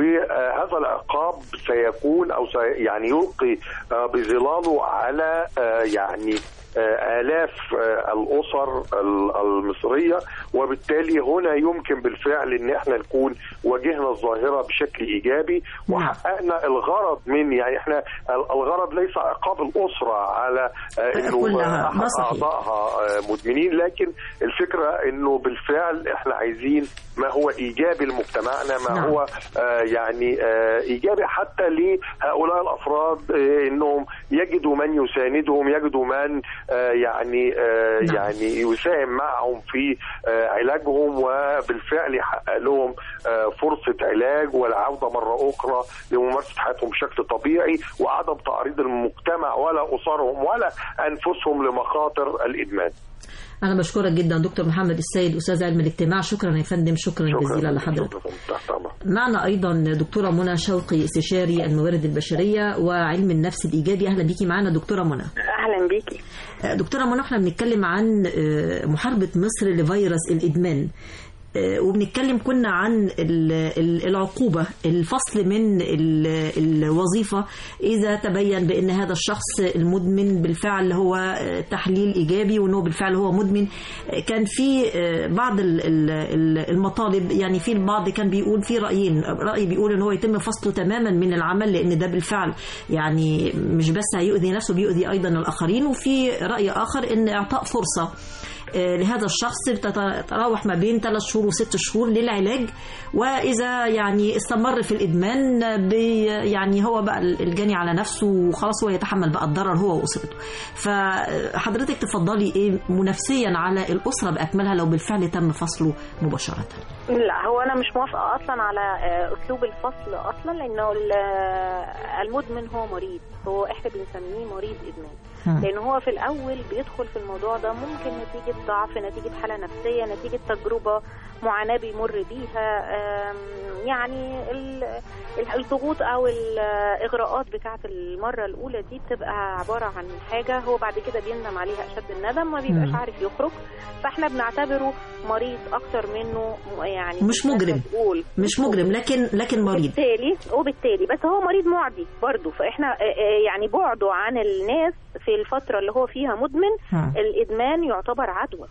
وهذا العقاب سيكون او سي يعني يلقي آه، بظلاله على آه، يعني آه، آلاف آه، الأسر ال- المصرية وبالتالي هنا يمكن بالفعل إن احنا نكون واجهنا الظاهرة بشكل إيجابي وحققنا الغرض من يعني احنا ال- الغرض ليس عقاب الأسرة على آه، إنه كلها، آه، ده أحد صحيح. أعضائها آه، مدمنين لكن الفكرة إنه بالفعل احنا عايزين ما هو إيجابي لمجتمعنا ما نعم. هو آه، يعني آه، إيجابي حتى لهؤلاء الأفراد آه، إنهم يجدوا من يساندهم يجدوا من آه، يعني آه، نعم. يعني يساهم معهم في آه، علاجهم وبالفعل يحقق لهم آه، فرصة علاج والعودة مرة أخرى لممارسة حياتهم بشكل طبيعي وعدم تعريض المجتمع ولا أسرهم ولا أنفسهم لمخاطر الإدمان انا بشكرك جدا دكتور محمد السيد استاذ علم الاجتماع شكرا يا فندم شكرا, جزيلا لحضرتك تحت أمرك. معنا ايضا دكتوره منى شوقي استشاري الموارد البشريه وعلم النفس الايجابي اهلا بيكي معنا دكتوره منى اهلا بيكي دكتوره منى احنا بنتكلم عن آه، محاربه مصر لفيروس الادمان آه، وبنتكلم كنا عن ال- ال- العقوبة الفصل من ال- الوظيفة إذا تبين بأن هذا الشخص المدمن بالفعل هو آه، تحليل إيجابي وأنه بالفعل هو مدمن آه، كان في آه، بعض ال- ال- ال- المطالب يعني في البعض كان بيقول في رأيين رأي بيقول أنه يتم فصله تماما من العمل لأن ده بالفعل يعني مش بس هيؤذي نفسه بيؤذي أيضا الآخرين وفي رأي آخر أن إعطاء فرصة آه، لهذا الشخص بتتراوح ما بين ثلاث شهور وست شهور للعلاج واذا يعني استمر في الادمان آه، بي يعني هو بقى الجاني على نفسه وخلاص هو يتحمل بقى الضرر هو واسرته فحضرتك تفضلي ايه منافسيا على الاسره باكملها لو بالفعل تم فصله مباشره لا هو انا مش موافقه اصلا على آه، اسلوب الفصل اصلا لانه ال- آه، المدمن هو مريض هو احنا بنسميه مريض ادمان مم. لان هو في الاول بيدخل في الموضوع ده ممكن نتيجه ضعف نتيجه حاله نفسيه نتيجه تجربه معاناه بيمر بيها آم، يعني ال- ال- الضغوط او الاغراءات بتاعه المره الاولى دي بتبقى عباره عن حاجه هو بعد كده بيندم عليها اشد الندم ما بيبقاش مم. عارف يخرج فاحنا بنعتبره مريض اكتر منه م- يعني مش مجرم مسؤول مش مجرم لكن لكن مريض وبالتالي وبالتالي بس هو مريض معدي برضه فاحنا آه، آه، يعني بعده عن الناس في الفتره اللي هو فيها مدمن مم. الادمان يعتبر عدوى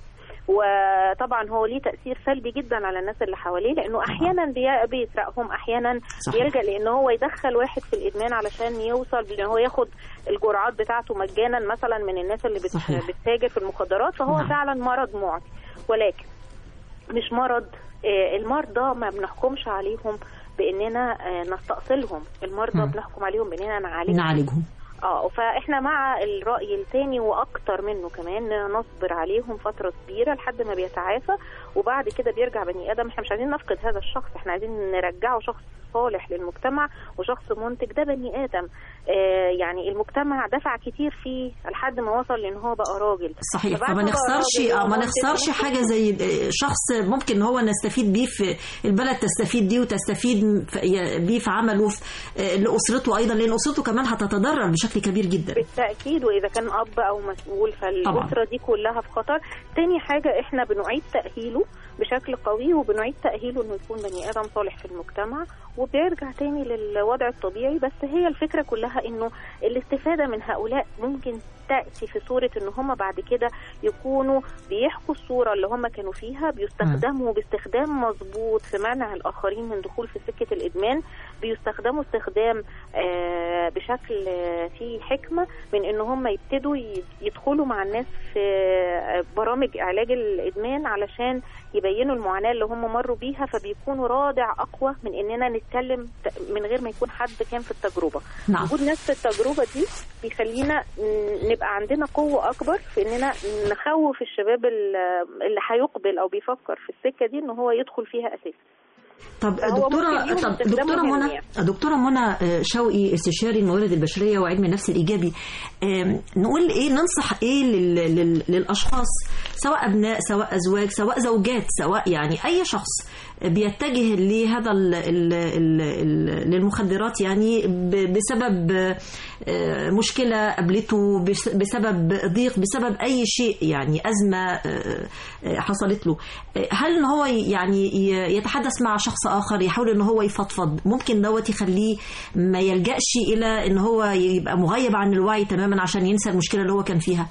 وطبعا هو ليه تاثير سلبي جدا على الناس اللي حواليه لانه احيانا بي- بيسرقهم احيانا صحيح. بيلجا لان هو يدخل واحد في الادمان علشان يوصل بان هو ياخد الجرعات بتاعته مجانا مثلا من الناس اللي بت- صحيح. بتتاجر في المخدرات فهو نعم. فعلا مرض معدي ولكن مش مرض آه، المرضى ما بنحكمش عليهم باننا آه، نستأصلهم المرضى مم. بنحكم عليهم باننا نعالجهم نعالجهم اه فاحنا مع الرأي الثاني واكتر منه كمان نصبر عليهم فترة كبيرة لحد ما بيتعافى وبعد كده بيرجع بني ادم احنا مش عايزين نفقد هذا الشخص احنا عايزين نرجعه شخص صالح للمجتمع وشخص منتج ده بني ادم آه يعني المجتمع دفع كتير فيه لحد ما وصل لان هو بقى راجل صحيح فبعد فما ما بقى نخسرش راجل اه ما ومنتج نخسرش ممكن- حاجه زي آه، شخص ممكن ان هو نستفيد بيه في البلد تستفيد بيه وتستفيد في- بيه في عمله في آه، لاسرته ايضا لان اسرته كمان هتتضرر بشكل كبير جدا بالتأكيد وإذا كان أب أو مسؤول فالأسرة دي كلها في خطر تاني حاجة إحنا بنعيد تأهيله بشكل قوي وبنعيد تأهيله إنه يكون بني آدم صالح في المجتمع وبيرجع تاني للوضع الطبيعي بس هي الفكرة كلها إنه الاستفادة من هؤلاء ممكن تأتي في صورة إن هم بعد كده يكونوا بيحكوا الصورة اللي هم كانوا فيها بيستخدموا باستخدام مظبوط في منع الآخرين من دخول في سكة الإدمان بيستخدموا استخدام آه، بشكل آه، فيه حكمة من إن هم يبتدوا ي- يدخلوا مع الناس في آه، برامج علاج الإدمان علشان يبينوا المعاناة اللي هم مروا بيها فبيكونوا رادع أقوى من إننا نتكلم ت- من غير ما يكون حد كان في التجربة نعم. وجود ناس في التجربة دي بيخلينا ن- نبقى عندنا قوة أكبر في إننا نخوف الشباب ال- اللي هيقبل أو بيفكر في السكة دي إن هو يدخل فيها أساسا طب فهو دكتورة ممكن ليهم طب استخدام دكتورة مهم منى يعني. دكتورة منى آه، شوقي استشاري الموارد البشرية وعلم النفس الإيجابي آم، نقول إيه ننصح إيه لل... لل... للأشخاص سواء أبناء سواء أزواج سواء زوجات سواء يعني أي شخص بيتجه لهذا ال... ال... ال... ال... للمخدرات يعني ب... بسبب آه، مشكلة قابلته بس- بسبب ضيق بسبب أي شيء يعني أزمة آه، آه، حصلت له آه، هل إن هو يعني ي- يتحدث مع شخص آخر يحاول إن هو يفضفض ممكن دوت يخليه ما يلجأش إلى إن هو يبقى مغيب عن الوعي تماما عشان ينسى المشكلة اللي هو كان فيها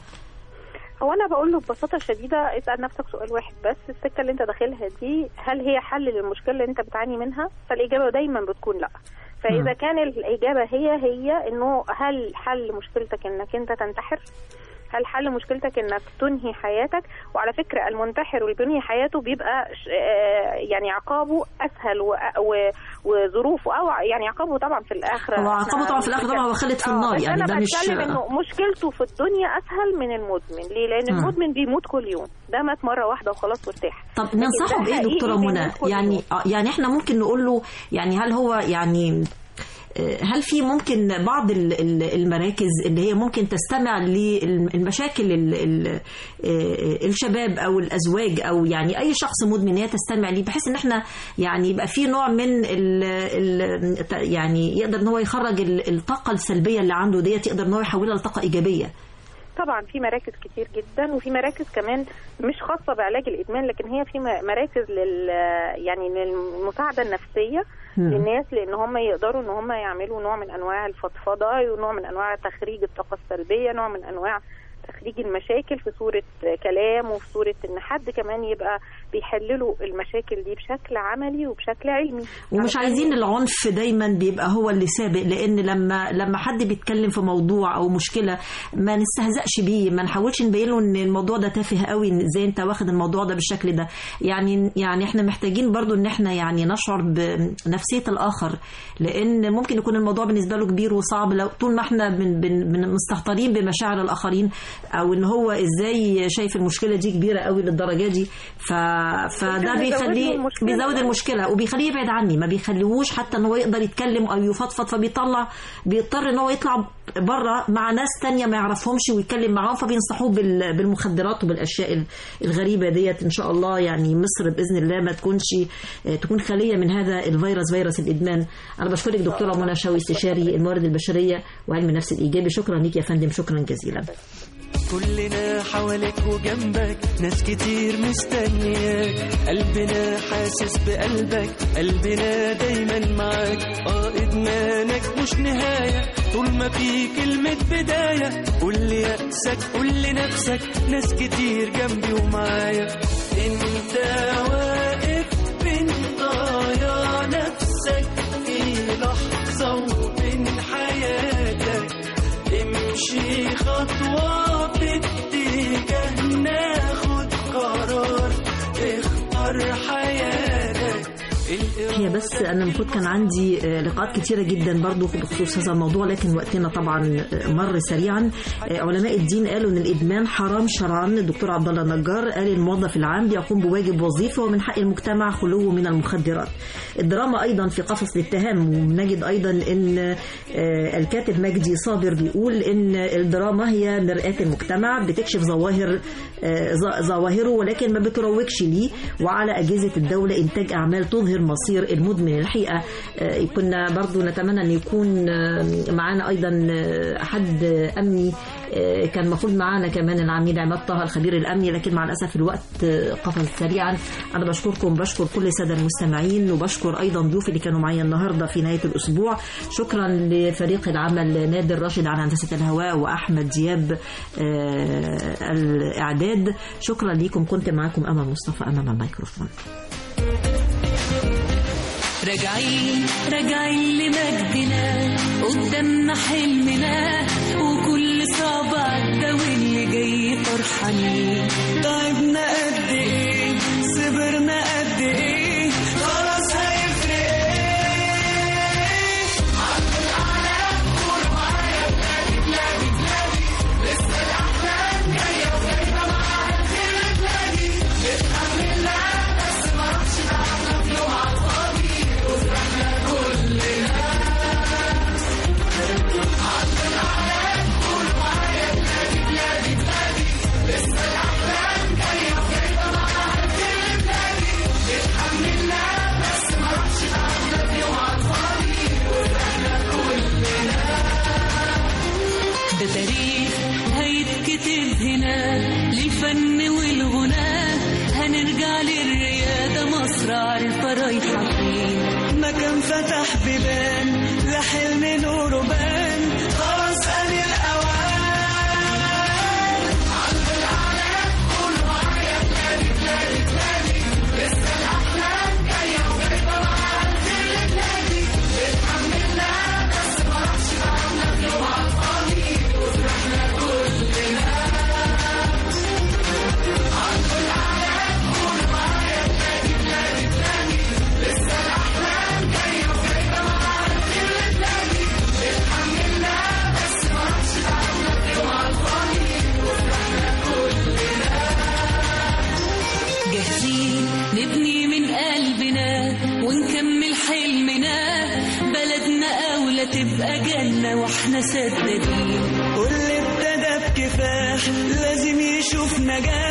هو انا بقول له ببساطه شديده اسال نفسك سؤال واحد بس السكه اللي انت داخلها دي هل هي حل للمشكله اللي انت بتعاني منها فالاجابه دايما بتكون لا فاذا مم. كان الاجابه هي هي انه هل حل مشكلتك انك انت تنتحر هل حل مشكلتك انك تنهي حياتك وعلى فكره المنتحر واللي بينهي حياته بيبقى ش- آه، يعني عقابه اسهل و- و- وظروفه او يعني عقابه طبعا في الاخره هو عقابه طبعا في الآخر طبعا هو خالد في آه، النار بس يعني انا ده مش بتكلم انه مشكلته في الدنيا اسهل من المدمن ليه لان مم. المدمن بيموت كل يوم ده مات مره واحده وخلاص وارتاح طب لكن ننصحه ده بايه حقيقي دكتوره منى بيموت كل يعني يوم. آه، يعني احنا ممكن نقول له يعني هل هو يعني آه، هل في ممكن بعض ال- ال- المراكز اللي هي ممكن تستمع للمشاكل ال- ال- آه، الشباب او الازواج او يعني اي شخص مدمن هي تستمع ليه بحيث ان احنا يعني يبقى في نوع من ال ال يعني يقدر ان هو يخرج ال- الطاقه السلبيه اللي عنده ديت يقدر ان هو يحولها لطاقه ايجابيه طبعا في مراكز كتير جدا وفي مراكز كمان مش خاصه بعلاج الادمان لكن هي في م- مراكز لل يعني للمساعده النفسيه مم. للناس لان هم يقدروا ان هم يعملوا نوع من انواع الفضفضه ونوع من انواع تخريج الطاقه السلبيه نوع من انواع تخريج المشاكل في صورة كلام وفي صورة ان حد كمان يبقى بيحللوا المشاكل دي بشكل عملي وبشكل علمي ومش عايزين العنف دايما بيبقى هو اللي سابق لان لما لما حد بيتكلم في موضوع او مشكله ما نستهزأش بيه ما نحاولش نبين له ان الموضوع ده تافه قوي إن ازاي انت واخد الموضوع ده بالشكل ده يعني يعني احنا محتاجين برضو ان احنا يعني نشعر بنفسيه الاخر لان ممكن يكون الموضوع بالنسبه له كبير وصعب لو طول ما احنا بن بن بن مستهترين بمشاعر الاخرين او ان هو ازاي شايف المشكله دي كبيره قوي للدرجه دي ف... فده ممكن يزود له بيخليه المشكلة. بيزود المشكله وبيخليه يبعد عني ما بيخليهوش حتى ان هو يقدر يتكلم او يفضفض فبيطلع بيضطر ان هو يطلع بره مع ناس تانية ما يعرفهمش ويتكلم معاهم فبينصحوه بال- بالمخدرات وبالاشياء ال- الغريبه ديت ان شاء الله يعني مصر باذن الله ما تكونش آه، تكون خاليه من هذا الفيروس فيروس الادمان انا بشكرك دكتوره منى شوقي استشاري الموارد البشريه وعلم النفس الايجابي شكرا ليك يا فندم شكرا جزيلا كلنا حواليك وجنبك ناس كتير مستنياك قلبنا حاسس بقلبك قلبنا دايما معاك اه ادمانك مش نهاية طول ما في كلمة بداية قول ليأسك قول لنفسك ناس كتير جنبي ومعايا انت واقف بين ضايع نفسك في لحظة وبين حياتك امشي خطوة باتجاه ناخد قرار اختار حياتك هي بس انا المفروض كان عندي آه، لقاءات كتيره جدا برضو بخصوص هذا الموضوع لكن وقتنا طبعا آه، مر سريعا آه، علماء الدين قالوا ان الادمان حرام شرعا الدكتور عبد الله النجار قال الموظف العام بيقوم بواجب وظيفه ومن حق المجتمع خلوه من المخدرات الدراما ايضا في قفص الاتهام ونجد ايضا ان آه، الكاتب مجدي صابر بيقول ان الدراما هي مرآة المجتمع بتكشف ظواهر آه، ظ- ظواهره ولكن ما بتروجش ليه وعلى اجهزه الدوله انتاج اعمال تظهر مصير المدمن الحقيقه آه، كنا برضو نتمنى ان يكون آه، معانا ايضا آه، حد امني آه، كان المفروض معانا كمان العميد عماد طه الخبير الامني لكن مع الاسف الوقت آه، قفز سريعا انا بشكركم بشكر كل الساده المستمعين وبشكر ايضا ضيوفي اللي كانوا معايا النهارده في نهايه الاسبوع شكرا لفريق العمل نادر راشد على هندسه الهواء واحمد دياب آه، الاعداد شكرا ليكم كنت معاكم امل مصطفى امام الميكروفون راجعين راجعين لمجدنا قدامنا حلمنا وكل صعب عدى واللي جاي فرحانين تعبنا قد ايه صبرنا قد ايه خلاص هيفرق ايه عبد الاعلام قول معايا بلادي بلادي بلادي لسه الاحلام جايه وجايبه معاها الخير بلادي اتحمل لها بس ما راحش تعبنا في يوم على الفاضي وفرحنا كلنا عبد الاعلام قول معايا بلادي بلادي بلادي لسه الاحلام جايه وجايبه معاها الخير بلادي اتحمل لها بس ما راحش تعبنا في يوم على الفاضي وفرحنا كلنا ده تاريخ هيتكتب هنا للفن والغنى هنرجع للريادة مصر عارفة رايحة فين مكان فتح بيبان لحلم نوره بان خلاص آن الأوان عبد الأعلام قول معايا بلادي بلادي بلادي لسه الأحلام جاية وجايبة معاها الخير بلادي اتحمل لها بس ما راحش تعبنا في يوم على الفاضي وفرحنا كلنا عبد الأعلام قول معايا بلادي بلادي بلادي لسه الأحلام جاية وجايبة معاها الخير بلادي اتحمل لها بس ما راحش تعبنا في يوم على الفاضي وفرحنا كلنا جاهزين نبني من قلبنا ونكمل حلمنا بلدنا أولى تبقى جنة واحنا سدادين واللي ابتدى بكفاح لازم يشوف نجاح